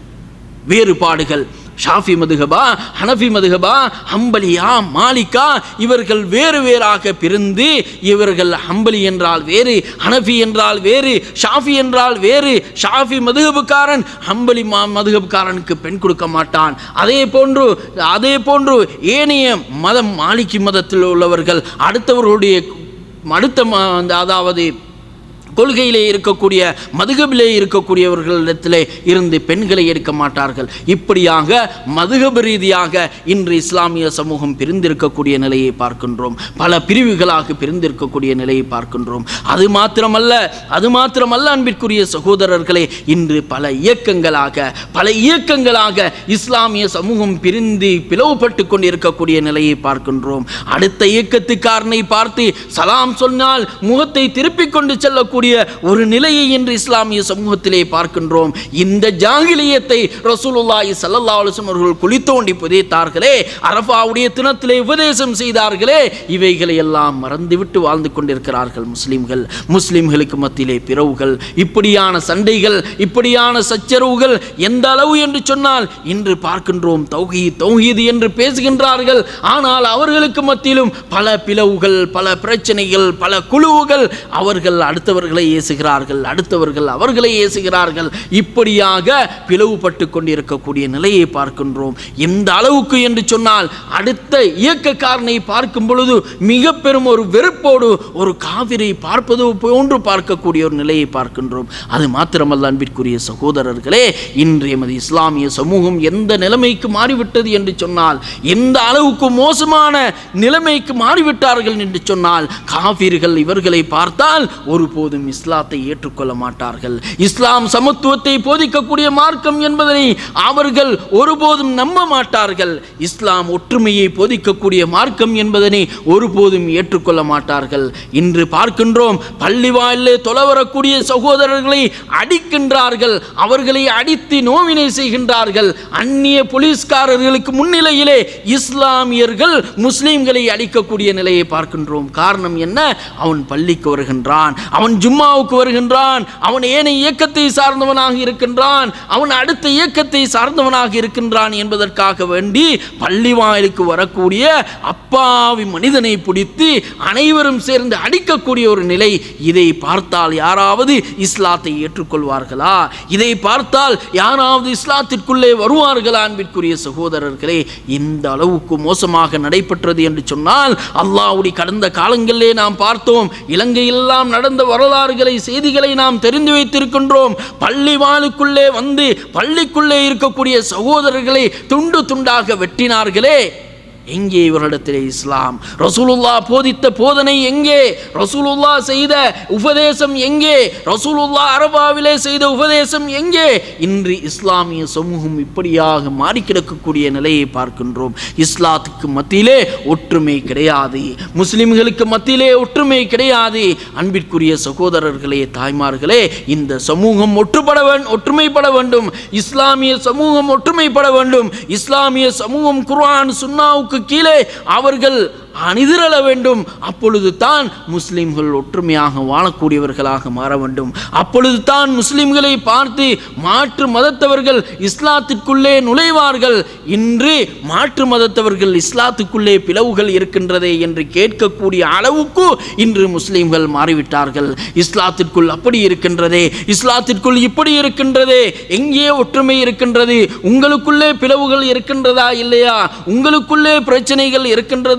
வேறுபாடுகள் ஷாஃபி மதுகபா ஹனஃபி மதுகபா ஹம்பலியா மாலிகா இவர்கள் வேறு வேறாக பிரிந்து இவர்கள் ஹம்பலி என்றால் வேறு ஹனஃபி என்றால் வேறு ஷாஃபி என்றால் வேறு ஷாஃபி மதுகபுக்காரன் ஹம்பலி மா மதுகபுக்காரனுக்கு பெண் கொடுக்க மாட்டான் அதே போன்று அதே போன்று ஏனைய மதம் மாலிகி மதத்தில் உள்ளவர்கள் அடுத்தவர்களுடைய அடுத்த ம- அந்த அதாவது கொள்கையிலே இருக்கக்கூடிய மதுகபிலே இருக்கக்கூடியவர்களிடத்திலே இருந்து பெண்களை எடுக்க மாட்டார்கள் இப்படியாக மதுகப ரீதியாக இன்று இஸ்லாமிய சமூகம் பிரிந்திருக்கக்கூடிய நிலையை பார்க்கின்றோம் பல பிரிவுகளாக பிரிந்திருக்கக்கூடிய நிலையை பார்க்கின்றோம் அது மாத்திரமல்ல அது மாத்திரமல்ல அன்பிற்குரிய சகோதரர்களே இன்று பல இயக்கங்களாக பல இயக்கங்களாக இஸ்லாமிய சமூகம் பிரிந்து பிளவுபட்டு கொண்டிருக்கக்கூடிய நிலையை பார்க்கின்றோம் அடுத்த இயக்கத்துக்காரனை பார்த்து சலாம் சொன்னால் முகத்தை திருப்பிக் கொண்டு செல்லக்கூடிய ஒரு நிலையை இன்று இஸ்லாமிய சமூகத்திலே பார்க்கின்றோம் இந்த ஜாகிலியத்தை ரசூலுல்லாஹி ஸல்லல்லாஹு அலைஹி வஸல்லம் அவர்கள் குளித்தோண்டி புதைத்தார்களே அரஃபாவுடைய தினத்திலே உபதேசம் செய்தார்களே இவைகளை எல்லாம் மறந்துவிட்டு வாழ்ந்து கொண்டிருக்கிறார்கள் முஸ்லிம்கள் முஸ்லிம்களுக்கு மத்தியிலே பிறவுகள் இப்படியான சண்டைகள் இப்படியான சச்சரவுகள் எந்த அளவு என்று சொன்னால் இன்று பார்க்கின்றோம் தௌஹீ தௌஹீது என்று பேசுகின்றார்கள் ஆனால் அவர்களுக்கு மத்தியிலும் பல பிளவுகள் பல பிரச்சனைகள் பல குழுவுகள் அவர்கள் அடுத்தவர்களை ஏசுகிறார்கள் அடுத்தவர்கள் அவர்களை ஏசுகிறார்கள் இப்படியாக பிளவுபட்டு கொண்டிருக்கக்கூடிய நிலையை பார்க்கின்றோம் எந்த அளவுக்கு என்று சொன்னால் அடுத்த இயக்கக்காரனை பார்க்கும் பொழுது மிக பெரும் ஒரு வெறுப்போடு ஒரு காவிரை பார்ப்பது போன்று பார்க்கக்கூடிய ஒரு நிலையை பார்க்கின்றோம் அது மாத்திரமல்ல அன்பிற்குரிய சகோதரர்களே இன்று எமது இஸ்லாமிய சமூகம் எந்த நிலைமைக்கு மாறிவிட்டது என்று சொன்னால் எந்த அளவுக்கு மோசமான நிலைமைக்கு மாறிவிட்டார்கள் என்று சொன்னால் காஃபிர்கள் இவர்களை பார்த்தால் ஒருபோதும் இஸ்லாத்தை ஏற்றுக்கொள்ள மாட்டார்கள் இஸ்லாம் சமத்துவத்தை போதிக்கக்கூடிய மார்க்கம் என்பதனை அவர்கள் ஒருபோதும் நம்ப மாட்டார்கள் இஸ்லாம் ஒற்றுமையை போதிக்கக்கூடிய மார்க்கம் என்பதனை ஒருபோதும் ஏற்றுக்கொள்ள மாட்டார்கள் இன்று பார்க்கின்றோம் பள்ளி வாயிலே தொலை வரக்கூடிய சகோதரர்களை அடிக்கின்றார்கள் அவர்களை அடித்து நோவினை செய்கின்றார்கள் அந்நிய போலீஸ்காரர்களுக்கு முன்னிலையிலே இஸ்லாமியர்கள் முஸ்லிம்களை அடிக்கக்கூடிய நிலையை பார்க்கின்றோம் காரணம் என்ன அவன் பள்ளிக்கு வருகின்றான் அவன் ஜும்மாவுக்கு வருகின்றான் அவன் ஏனைய இயக்கத்தை சார்ந்தவனாக இருக்கின்றான் அவன் அடுத்த இயக்கத்தை சார்ந்தவனாக இருக்கின்றான் என்பதற்காக வேண்டி பள்ளி வாயிலுக்கு வரக்கூடிய அப்பாவி மனிதனை பிடித்து அனைவரும் சேர்ந்து அடிக்கக்கூடிய ஒரு நிலை இதை பார்த்தால் யாராவது இஸ்லாத்தை ஏற்றுக்கொள்வார்களா இதை பார்த்தால் யாராவது இஸ்லாத்திற்குள்ளே வருவார்களா அன்பிற்குரிய சகோதரர்களே இந்த அளவுக்கு மோசமாக நடைபெற்றது என்று சொன்னால் அல்லாஹ்வுடைய கடந்த காலங்களிலே நாம் பார்த்தோம் இலங்கையெல்லாம் நடந்த வரலாறுகளை செய்திகளை நாம் தெரிந்து வைத்திருக்கின்றோம் பள்ளி வாளுக்குள்ளே வந்து பள்ளிக்குள்ளே இருக்கக்கூடிய சகோதரர்களை துண்டு துண்டாக வெட்டினார்களே எங்கே இவரிடத்திலே இஸ்லாம் ரசூலுல்லா போதித்த போதனை எங்கே ரசூலுல்லா செய்த உபதேசம் எங்கே ரசூலுல்லா அரபாவிலே செய்த உபதேசம் எங்கே இன்று இஸ்லாமிய சமூகம் இப்படியாக மாறி கிடக்கக்கூடிய நிலையை பார்க்கின்றோம் இஸ்லாத்துக்கு மத்தியிலே ஒற்றுமை கிடையாது முஸ்லிம்களுக்கு மத்தியிலே ஒற்றுமை கிடையாது அன்பிற்குரிய சகோதரர்களே தாய்மார்களே இந்த சமூகம் ஒற்றுப்பட வேண்டும் ஒற்றுமைப்பட வேண்டும் இஸ்லாமிய சமூகம் ஒற்றுமைப்பட வேண்டும் இஸ்லாமிய சமூகம் குர்ஆன் சுன்னாவுக்கு கீழே அவர்கள் அணிதிரள வேண்டும் அப்பொழுது தான் முஸ்லிம்கள் ஒற்றுமையாக வாழக்கூடியவர்களாக மாற வேண்டும் அப்பொழுது தான் முஸ்லிம்களை பார்த்து மாற்று மதத்தவர்கள் இஸ்லாத்திற்குள்ளே நுழைவார்கள் இன்று மாற்று மதத்தவர்கள் இஸ்லாத்துக்குள்ளே பிளவுகள் இருக்கின்றதே என்று கேட்கக்கூடிய அளவுக்கு இன்று முஸ்லிம்கள் மாறிவிட்டார்கள் இஸ்லாத்திற்குள் அப்படி இருக்கின்றதே இஸ்லாத்திற்குள் இப்படி இருக்கின்றதே எங்கே ஒற்றுமை இருக்கின்றது உங்களுக்குள்ளே பிளவுகள் இருக்கின்றதா இல்லையா உங்களுக்குள்ளே பிரச்சனைகள் இருக்கின்றதா இல்லையா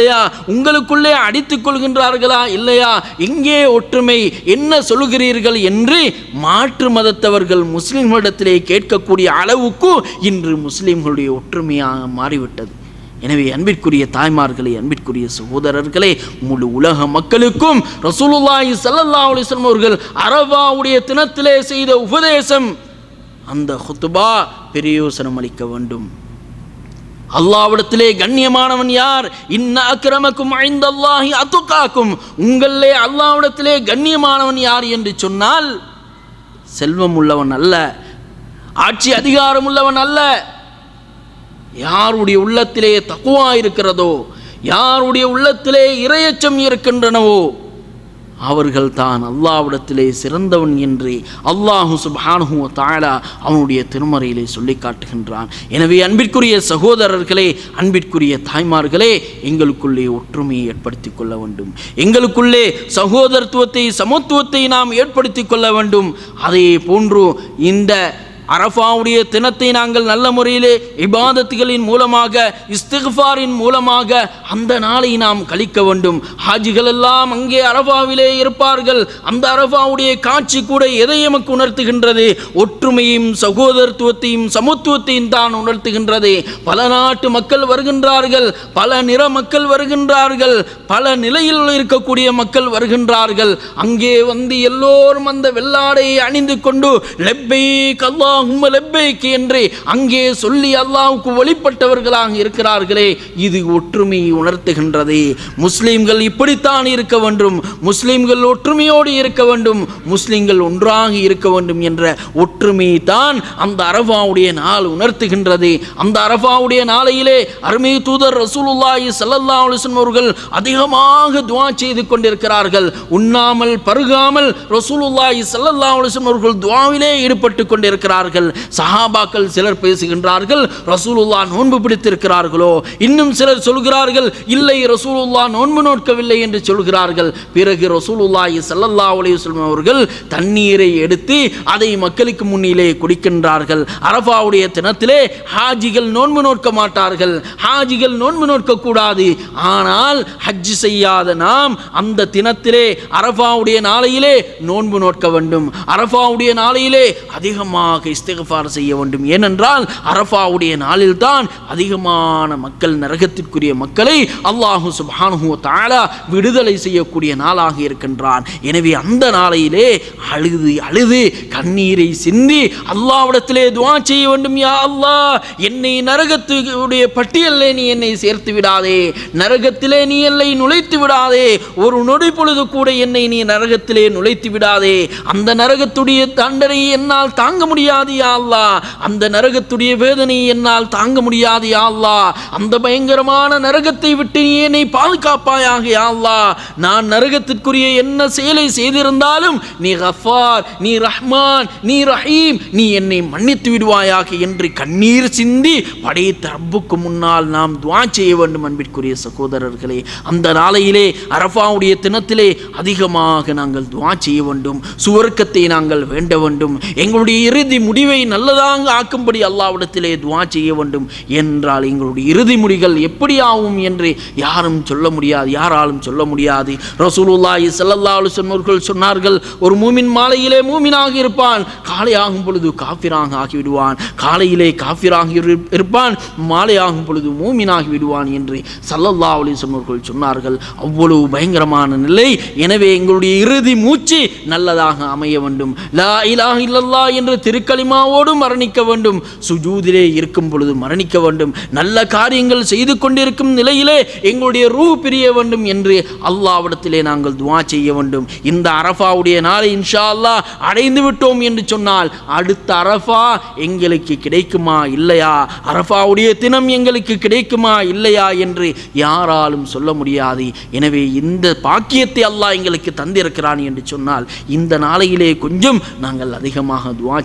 இல்லையா உங்களுக்குள்ளே அடித்துக் கொள்கின்றார்களா இல்லையா எங்கே ஒற்றுமை என்ன சொல்கிறீர்கள் என்று மாற்று மதத்தவர்கள் முஸ்லிம்களிடத்திலே கேட்கக்கூடிய அளவுக்கு இன்று முஸ்லிம்களுடைய ஒற்றுமையாக மாறிவிட்டது எனவே அன்பிற்குரிய தாய்மார்களே அன்பிற்குரிய சகோதரர்களே முழு உலக மக்களுக்கும் ரசூலுல்லாஹி ஸல்லல்லாஹு அலைஹி வஸல்லம் அவர்கள் அரபாவுடைய தினத்திலே செய்த உபதேசம் அந்த ஹுத்துபா பிரயோசனம் அளிக்க வேண்டும் அல்லாவிடத்திலே கண்ணியமானவன் யார் இன்ன அக்கிரமக்கும் ஐந்தல்லாஹி அத்துக்காக்கும் உங்களே அல்லாவிடத்திலே கண்ணியமானவன் யார் என்று சொன்னால் செல்வம் உள்ளவன் அல்ல ஆட்சி அதிகாரம் உள்ளவன் அல்ல யாருடைய உள்ளத்திலே தக்குவா இருக்கிறதோ யாருடைய உள்ளத்திலே இரையச்சம் இருக்கின்றனவோ அவர்கள் தான் அல்லாவிடத்திலே சிறந்தவன் என்று அல்லாஹு சுப்ஹானஹு வ தஆலா அவனுடைய திருமறையிலே சொல்லி காட்டுகின்றான் எனவே அன்பிற்குரிய சகோதரர்களே அன்பிற்குரிய தாய்மார்களே எங்களுக்குள்ளே ஒற்றுமையை ஏற்படுத்திக் கொள்ள வேண்டும் எங்களுக்குள்ளே சகோதரத்துவத்தை சமத்துவத்தை நாம் ஏற்படுத்திக் கொள்ள வேண்டும் அதே போன்று இந்த அரஃபாவுடைய தினத்தை நாங்கள் நல்ல முறையிலே இபாதத்துகளின் மூலமாக இஸ்திஃபாரின் மூலமாக அந்த நாளை நாம் கழிக்க வேண்டும் ஹாஜிகள் எல்லாம் அங்கே அரஃபாவிலே இருப்பார்கள் அந்த அரஃபாவுடைய காட்சி கூட எதை எமக்கு உணர்த்துகின்றது ஒற்றுமையும் சகோதரத்துவத்தையும் சமத்துவத்தையும் தான் உணர்த்துகின்றது பல நாட்டு மக்கள் வருகின்றார்கள் பல நிற மக்கள் வருகின்றார்கள் பல நிலையில் இருக்கக்கூடிய மக்கள் வருகின்றார்கள் அங்கே வந்து எல்லோரும் அந்த வெள்ளாடையை அணிந்து கொண்டு லெப்பை கல்லா உம்ம லெப்பைக்கு என்று அங்கே சொல்லி அல்லாஹ்வுக்கு வழிபட்டவர்களாக இருக்கிறார்களே இது ஒற்றுமையை உணர்த்துகின்றது முஸ்லிம்கள் இப்படித்தான் இருக்க வேண்டும் முஸ்லிம்கள் ஒற்றுமையோடு இருக்க வேண்டும் முஸ்லிம்கள் ஒன்றாக இருக்க வேண்டும் என்ற ஒற்றுமையை தான் அந்த அரபாவுடைய நாள் உணர்த்துகின்றது அந்த அரபாவுடைய நாளையிலே அருமை தூதர் ரசூலுல்லாஹி ஸல்லல்லாஹு அலைஹி வஸல்லம் அவர்கள் அதிகமாக துஆ செய்து கொண்டிருக்கிறார்கள் உண்ணாமல் பருகாமல் ரசூலுல்லாஹி ஸல்லல்லாஹு அலைஹி வஸல்லம் அவர்கள் துஆவிலே ஈடுபட்டு கொண்டிருக்கிறார்கள் சஹாபாக்கள் சிலர் பேசுகின்றார்கள் ரசூலுல்லா நோன்பு பிடித்திருக்கிறார்களோ இன்னும் சிலர் சொல்கிறார்கள் இல்லை ரசூலுல்லா நோன்பு நோக்கவில்லை என்று சொல்கிறார்கள் பிறகு ரசூலுல்லாஹி ஸல்லல்லாஹு அலைஹி வஸல்லம் அவர்கள் தண்ணீரை எடுத்து அதை மக்களுக்கு முன்னிலே குடிக்கின்றார்கள் அரஃபாவுடைய தினத்திலே ஹாஜிகள் நோன்பு நோக்க மாட்டார்கள் ஹாஜிகள் நோன்பு நோக்க கூடாது ஆனால் ஹஜ் செய்யாத நாம் அந்த தினத்திலே அரஃபாவுடைய நாளையிலே நோன்பு நோக்க வேண்டும் அரஃபாவுடைய நாளையிலே அதிகமாக இஸ்திகஃபார் செய்ய வேண்டும் ஏனென்றால் அரஃபாவுடைய நாளில்தான் அதிகமான மக்கள் நரகத்திற்குரிய மக்களை அல்லாஹு சுப்ஹானஹு வ தஆலா விடுதலை செய்யக்கூடிய நாளாக இருக்கின்றான் எனவே அந்த நாளையிலே அழுது அழுது கண்ணீரை சிந்தி அல்லாவிடத்திலே துஆ செய்ய வேண்டும் யா அல்லாஹ் என்னை நரகத்துடைய பட்டியலிலே நீ என்னை சேர்த்து விடாதே நரகத்திலே நீ என்னை நுழைத்து விடாதே ஒரு நொடி பொழுது கூட என்னை நீ நரகத்திலே நுழைத்து விடாதே அந்த நரகத்துடைய தண்டனையை என்னால் தாங்க முடியாது யா அல்லாஹ் அந்த நரகத்துடைய வேதனையை என்னால் தாங்க முடியாது யா அல்லாஹ் அந்த பயங்கரமான நரகத்தை விட்டு நீ என்னை பாதுகாப்பாயாக யா அல்லாஹ் நான் நரகத்திற்குரிய என்ன செயலை செய்திருந்தாலும் நீ கஃபார் நீ ரஹ்மான் நீ ரஹீம் நீ என்னை மன்னித்து விடுவாயாக என்று கண்ணீர் சிந்தி படைத்த ரப்புக்கு முன்னால் நாம் துவா செய்ய வேண்டும் அன்பிற்குரிய சகோதரர்களே அந்த நாளையிலே அரஃபாவுடைய தினத்திலே அதிகமாக நாங்கள் துவா செய்ய வேண்டும் சுவர்க்கத்தை நாங்கள் வேண்ட வேண்டும் எங்களுடைய இறுதி முடிவை நல்லதாக ஆக்கும்படி அல்லாவிடத்திலே துவா செய்ய வேண்டும் என்றால் எங்களுடைய இறுதி முடிகள் எப்படி ஆகும் என்று யாரும் சொல்ல முடியாது யாராலும் சொல்ல முடியாது ரசூலுல்லாஹி ஸல்லல்லாஹு அலைஹி வஸல்லம் அவர்கள் சொன்னார்கள் ஒரு மூமின் மாலையிலே மூமினாக இருப்பான் காலை ஆகும் பொழுது காஃபிராக ஆகிவிடுவான் காலையிலே காஃபிராக இரு- இருப்பான் மாலை ஆகும் பொழுது மூமினாகி விடுவான் என்று ஸல்லல்லாஹு அலைஹி வஸல்லம் அவர்கள் சொன்னார்கள் அவ்வளவு பயங்கரமான நிலை எனவே எங்களுடைய இறுதி மூச்சு நல்லதாக அமைய வேண்டும் லா இலாஹ இல்லல்லாஹ் என்ற திருக்கலிமாவோடு மரணிக்க வேண்டும் சுஜூதிலே இருக்கும் பொழுது மரணிக்க வேண்டும் நல்ல காரியங்கள் செய்து கொண்டிருக்கும் நிலையிலே எங்களுடைய ரூ பிரிய வேண்டும் என்று அல்லாவிடத்திலே நாங்கள் துவா செய்ய வேண்டும் இந்த அரஃபாவுடைய நாளை இன்ஷா அல்லாஹ் அடைந்து விட்டோம் என்று சொன்னால் அடுத்த அரஃபா எங்களுக்கு கிடைக்குமா இல்லையா அரஃபாவுடைய தினம் எங்களுக்கு கிடைக்குமா இல்லையா என்று யாராலும் சொல்ல முடியாது எனவே இந்த பாக்கியத்தை அல்லாஹ் எங்களுக்கு தந்திருக்கிறான் என்று சொன்னால் இந்த நாளையிலே கொஞ்சம் நாங்கள் அதிகமாக துவா செய்ய வேண்டும்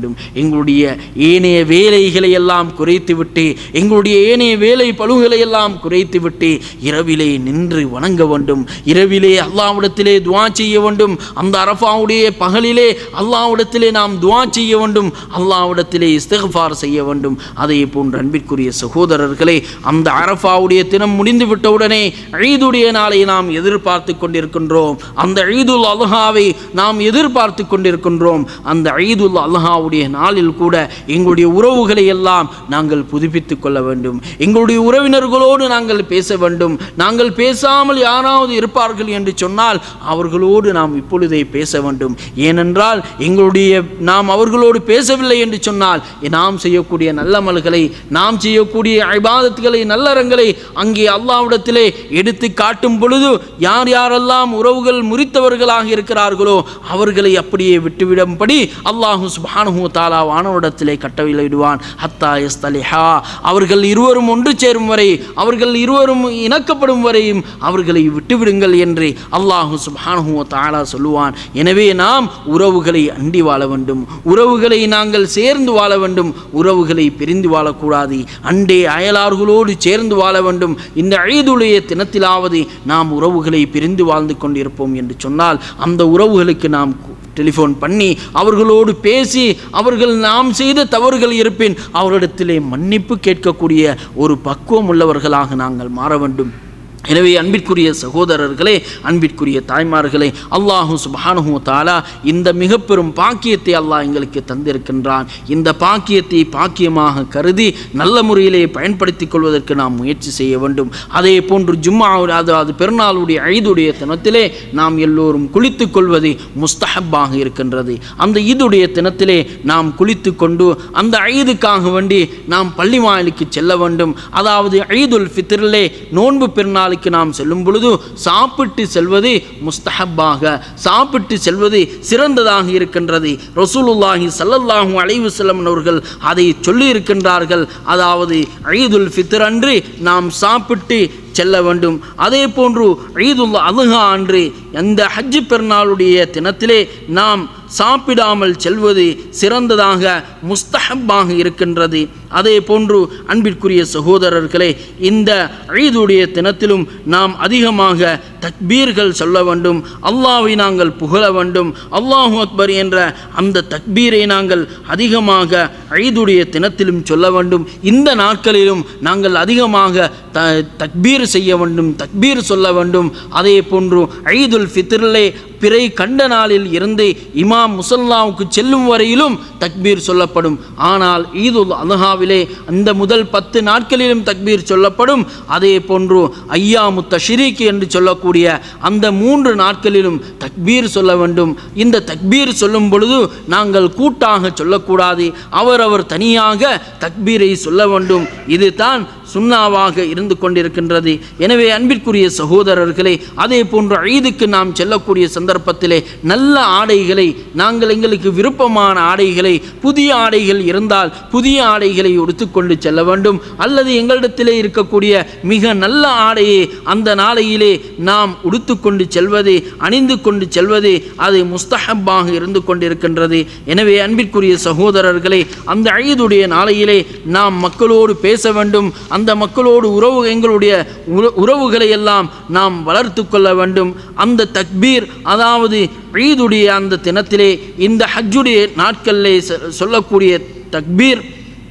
வேண்டும் எங்களுடைய ஏனைய வேலைகளை எல்லாம் குறைத்துவிட்டு எங்களுடைய ஏனைய வேலை பழுகளை எல்லாம் குறைத்துவிட்டு இரவிலே நின்று வணங்க வேண்டும் இரவிலே அல்லாவிடத்திலே துவா செய்ய வேண்டும் அந்த அரஃபாவுடைய பகலிலே அல்லாவிடத்திலே நாம் துவா செய்ய வேண்டும் அல்லாவிடத்திலே இஸ்திஃபார் செய்ய வேண்டும் அதே போன்று அன்பிற்குரிய சகோதரர்களே அந்த அரஃபாவுடைய தினம் முடிந்து விட்டவுடனே ஈதுடைய நாளை நாம் எதிர்பார்த்து கொண்டிருக்கின்றோம் அந்த ஈதுல் அல்ஹாவை நாம் எதிர்பார்த்து கொண்டிருக்கின்றோம் அந்த ஈதுல் அல்ஹாவுடைய நாளில் கூட எங்களுடைய உறவுகளை எல்லாம் நாங்கள் புதுப்பித்துக் கொள்ள வேண்டும் எங்களுடைய உறவினர்களோடு நாங்கள் பேச வேண்டும் நாங்கள் பேசாமல் யாராவது இருப்பார்கள் என்று சொன்னால் அவர்களோடு நாம் இப்பொழுதே பேச வேண்டும் ஏனென்றால் எங்களுடைய நாம் அவர்களோடு பேசவில்லை என்று சொன்னால் நாம் செய்யக்கூடிய நல்லமல்களை நாம் செய்யக்கூடிய ஐபாதத்துகளை நல்லறங்களை அங்கே அல்லாவிடத்திலே எடுத்து காட்டும் பொழுது யார் யாரெல்லாம் உறவுகள் முறித்தவர்களாக இருக்கிறார்களோ அவர்களை அப்படியே விட்டுவிடும்படி அல்லாஹு சுபானு தாலா வானவரிடத்திலே கட்டவில்லைடுவான் ஹத்தா எஸ் தலிஹா அவர்கள் இருவரும் ஒன்று சேரும் வரை அவர்கள் இருவரும் இணக்கப்படும் வரையும் அவர்களை விட்டுவிடுங்கள் என்று அல்லாஹு சுபானு தாலா சொல்லுவான் எனவே நாம் உறவுகளை அண்டி வாழ வேண்டும் உறவுகளை நாங்கள் சேர்ந்து வாழ வேண்டும் உறவுகளை பிரிந்து வாழக்கூடாது அண்டே அயலார்களோடு சேர்ந்து வாழ வேண்டும் இந்த ஐதுடைய தினத்திலாவது நாம் உறவுகளை பிரிந்து வாழ்ந்து கொண்டிருப்போம் என்று சொன்னால் அந்த உறவுகளுக்கு நாம் டெலிஃபோன் பண்ணி அவர்களோடு பேசி அவர்கள் நாம் செய்த தவறுகள் இருப்பின் அவரிடத்திலே மன்னிப்பு கேட்கக்கூடிய ஒரு பக்குவம் உள்ளவர்களாக நாங்கள் மாற வேண்டும் எனவே அன்பிற்குரிய சகோதரர்களே அன்பிற்குரிய தாய்மார்களே அல்லாஹு சுபானுஹு தாலா இந்த மிக பெரும் பாக்கியத்தை அல்லாஹ் எங்களுக்கு தந்திருக்கின்றான் இந்த பாக்கியத்தை பாக்கியமாக கருதி நல்ல முறையிலே பயன்படுத்திக் கொள்வதற்கு நாம் முயற்சி செய்ய வேண்டும் அதே போன்று ஜும்மா அதாவது பெருநாளுடைய ஐதுடைய தினத்திலே நாம் எல்லோரும் குளித்துக் கொள்வது முஸ்தஹப்பாக இருக்கின்றது அந்த ஈதுடைய தினத்திலே நாம் குளித்து கொண்டு அந்த ஐதுக்காக வேண்டி நாம் பள்ளி வாயிலுக்கு செல்ல வேண்டும் அதாவது ஐதுல் ஃபித்ரிலே நோன்பு பெருநாள் நாளுக்கு நாம் செல்லும் பொழுது சாப்பிட்டு செல்வது முஸ்தஹப்பாக சாப்பிட்டு செல்வது சிறந்ததாக இருக்கின்றது ரசூலுல்லாஹி சல்லல்லாஹு அலைவு செல்லம் அவர்கள் அதை சொல்லி இருக்கின்றார்கள் அதாவது ஈதுல் ஃபித்ர் அன்று நாம் சாப்பிட்டு செல்ல வேண்டும் அதே போன்று ஈதுல் அலுஹா அன்று அந்த ஹஜ்ஜு பெருநாளுடைய தினத்திலே நாம் சாப்பிடாமல் செல்வது சிறந்ததாக முஸ்தஹப்பாக இருக்கின்றது அதே போன்று அன்பிற்குரிய சகோதரர்களே இந்த ஈதுடைய தினத்திலும் நாம் அதிகமாக தக்பீர்கள் சொல்ல வேண்டும் அல்லாவை நாங்கள் புகழ வேண்டும் அல்லாஹு அக்பர் என்ற அந்த தக்பீரை நாங்கள் அதிகமாக ஈதுடைய தினத்திலும் சொல்ல வேண்டும் இந்த நாட்களிலும் நாங்கள் அதிகமாக த தக்பீர் செய்ய வேண்டும் தக்பீர் சொல்ல வேண்டும் அதே போன்று ஈதுல் ஃபித்ரிலே பிறை கண்ட நாளில் இருந்து இமாம் முசல்லாவுக்கு செல்லும் வரையிலும் தக்பீர் சொல்லப்படும் ஆனால் ஈதுல் அல்ஹாவிலே அந்த முதல் பத்து நாட்களிலும் தக்பீர் சொல்லப்படும் அதே போன்று ஐயாமு தஷ்ரீக் என்று சொல்லக்கூடிய அந்த மூன்று நாட்களிலும் தக்பீர் சொல்ல வேண்டும் இந்த தக்பீர் சொல்லும் பொழுது நாங்கள் கூட்டாக சொல்லக்கூடாது அவரவர் தனியாக தக்பீரை சொல்ல வேண்டும் இதுதான் சுண்ணாவாக இருந்து கொண்டிருக்கின்றது எனவே அன்பிற்குரிய சகோதரர்களே அதே போன்று ஈதுக்கு நாம் செல்லக்கூடிய சந்தர்ப்பத்திலே நல்ல ஆடைகளை நாங்கள் எங்களுக்கு விருப்பமான ஆடைகளை புதிய ஆடைகள் இருந்தால் புதிய ஆடைகளை உடுத்துக்கொண்டு செல்ல வேண்டும் அல்லது எங்களிடத்திலே இருக்கக்கூடிய மிக நல்ல ஆடையை அந்த நாளையிலே நாம் உடுத்துக்கொண்டு செல்வது அணிந்து கொண்டு செல்வது அது முஸ்தஹப்பாக இருந்து கொண்டிருக்கின்றது எனவே அன்பிற்குரிய சகோதரர்களே அந்த ஈதுடைய நாளையிலே நாம் மக்களோடு பேச வேண்டும் அந்த மக்களோடு உறவு எங்களுடைய உற- உறவுகளை எல்லாம் நாம் வளர்த்து கொள்ள வேண்டும் அந்த தக்பீர் அதாவது ஈதுடைய அந்த தினத்திலே இந்த ஹஜ்ஜுடைய நாட்களிலே சொ- சொல்லக்கூடிய தக்பீர்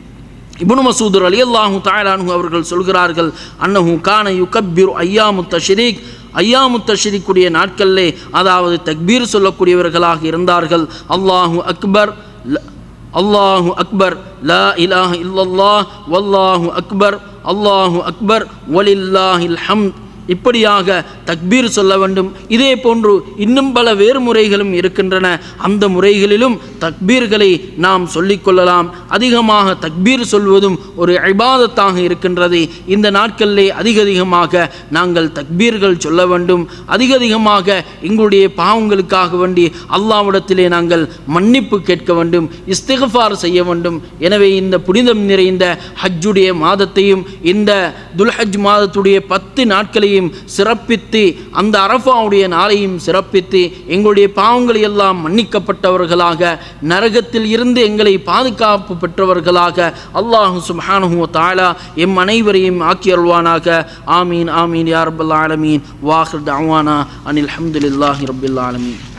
இப்னு மசூத் அலி அல்லாஹு தாயலானு அவர்கள் சொல்கிறார்கள் அன்னஹு கான யுகப்பிர் ஐயாமு தஷ்ரீக் ஐயாமு தஷ்ரீக்குடைய நாட்களிலே அதாவது தக்பீர் சொல்லக்கூடியவர்களாக இருந்தார்கள் அல்லாஹு அக்பர் ல- அல்லாஹு அக்பர் லா இலாஹ இல்லல்லாஹ் வல்லாஹு அக்பர் அல்லாஹு அக்பர் வலில்லாஹில் ஹம்த் இப்படியாக தக்பீர் சொல்ல வேண்டும் இதே போன்று இன்னும் பல வேறு முறைகளும் இருக்கின்றன அந்த முறைகளிலும் தக்பீர்களை நாம் சொல்லிக்கொள்ளலாம் அதிகமாக தக்பீர் சொல்வதும் ஒரு இபாதத்தாக இருக்கின்றது இந்த நாட்களிலே அதிக அதிகமாக நாங்கள் தக்பீர்கள் சொல்ல வேண்டும் அதிக அதிகமாக எங்களுடைய பாவங்களுக்காக வேண்டி அல்லாவிடத்திலே நாங்கள் மன்னிப்பு கேட்க வேண்டும் இஸ்திகஃபார் செய்ய வேண்டும் எனவே இந்த புனிதம் நிறைந்த ஹஜ்ஜுடைய மாதத்தையும் இந்த துல்ஹஜ் மாதத்துடைய பத்து நாட்களையும் நாட்களையும் சிறப்பித்து அந்த அரஃபாவுடைய நாளையும் சிறப்பித்து எங்களுடைய பாவங்களை எல்லாம் மன்னிக்கப்பட்டவர்களாக நரகத்தில் இருந்து எங்களை பாதுகாப்பு பெற்றவர்களாக அல்லாஹு சுப்ஹானஹு வ தஆலா எம் அனைவரையும் ஆக்கி அருள்வானாக ஆமீன் ஆமீன் யா ரப்பல் ஆலமீன் வாஹிர் தஅவானா அனில் ஹம்துலில்லாஹி ரப்பில் ஆலமீன்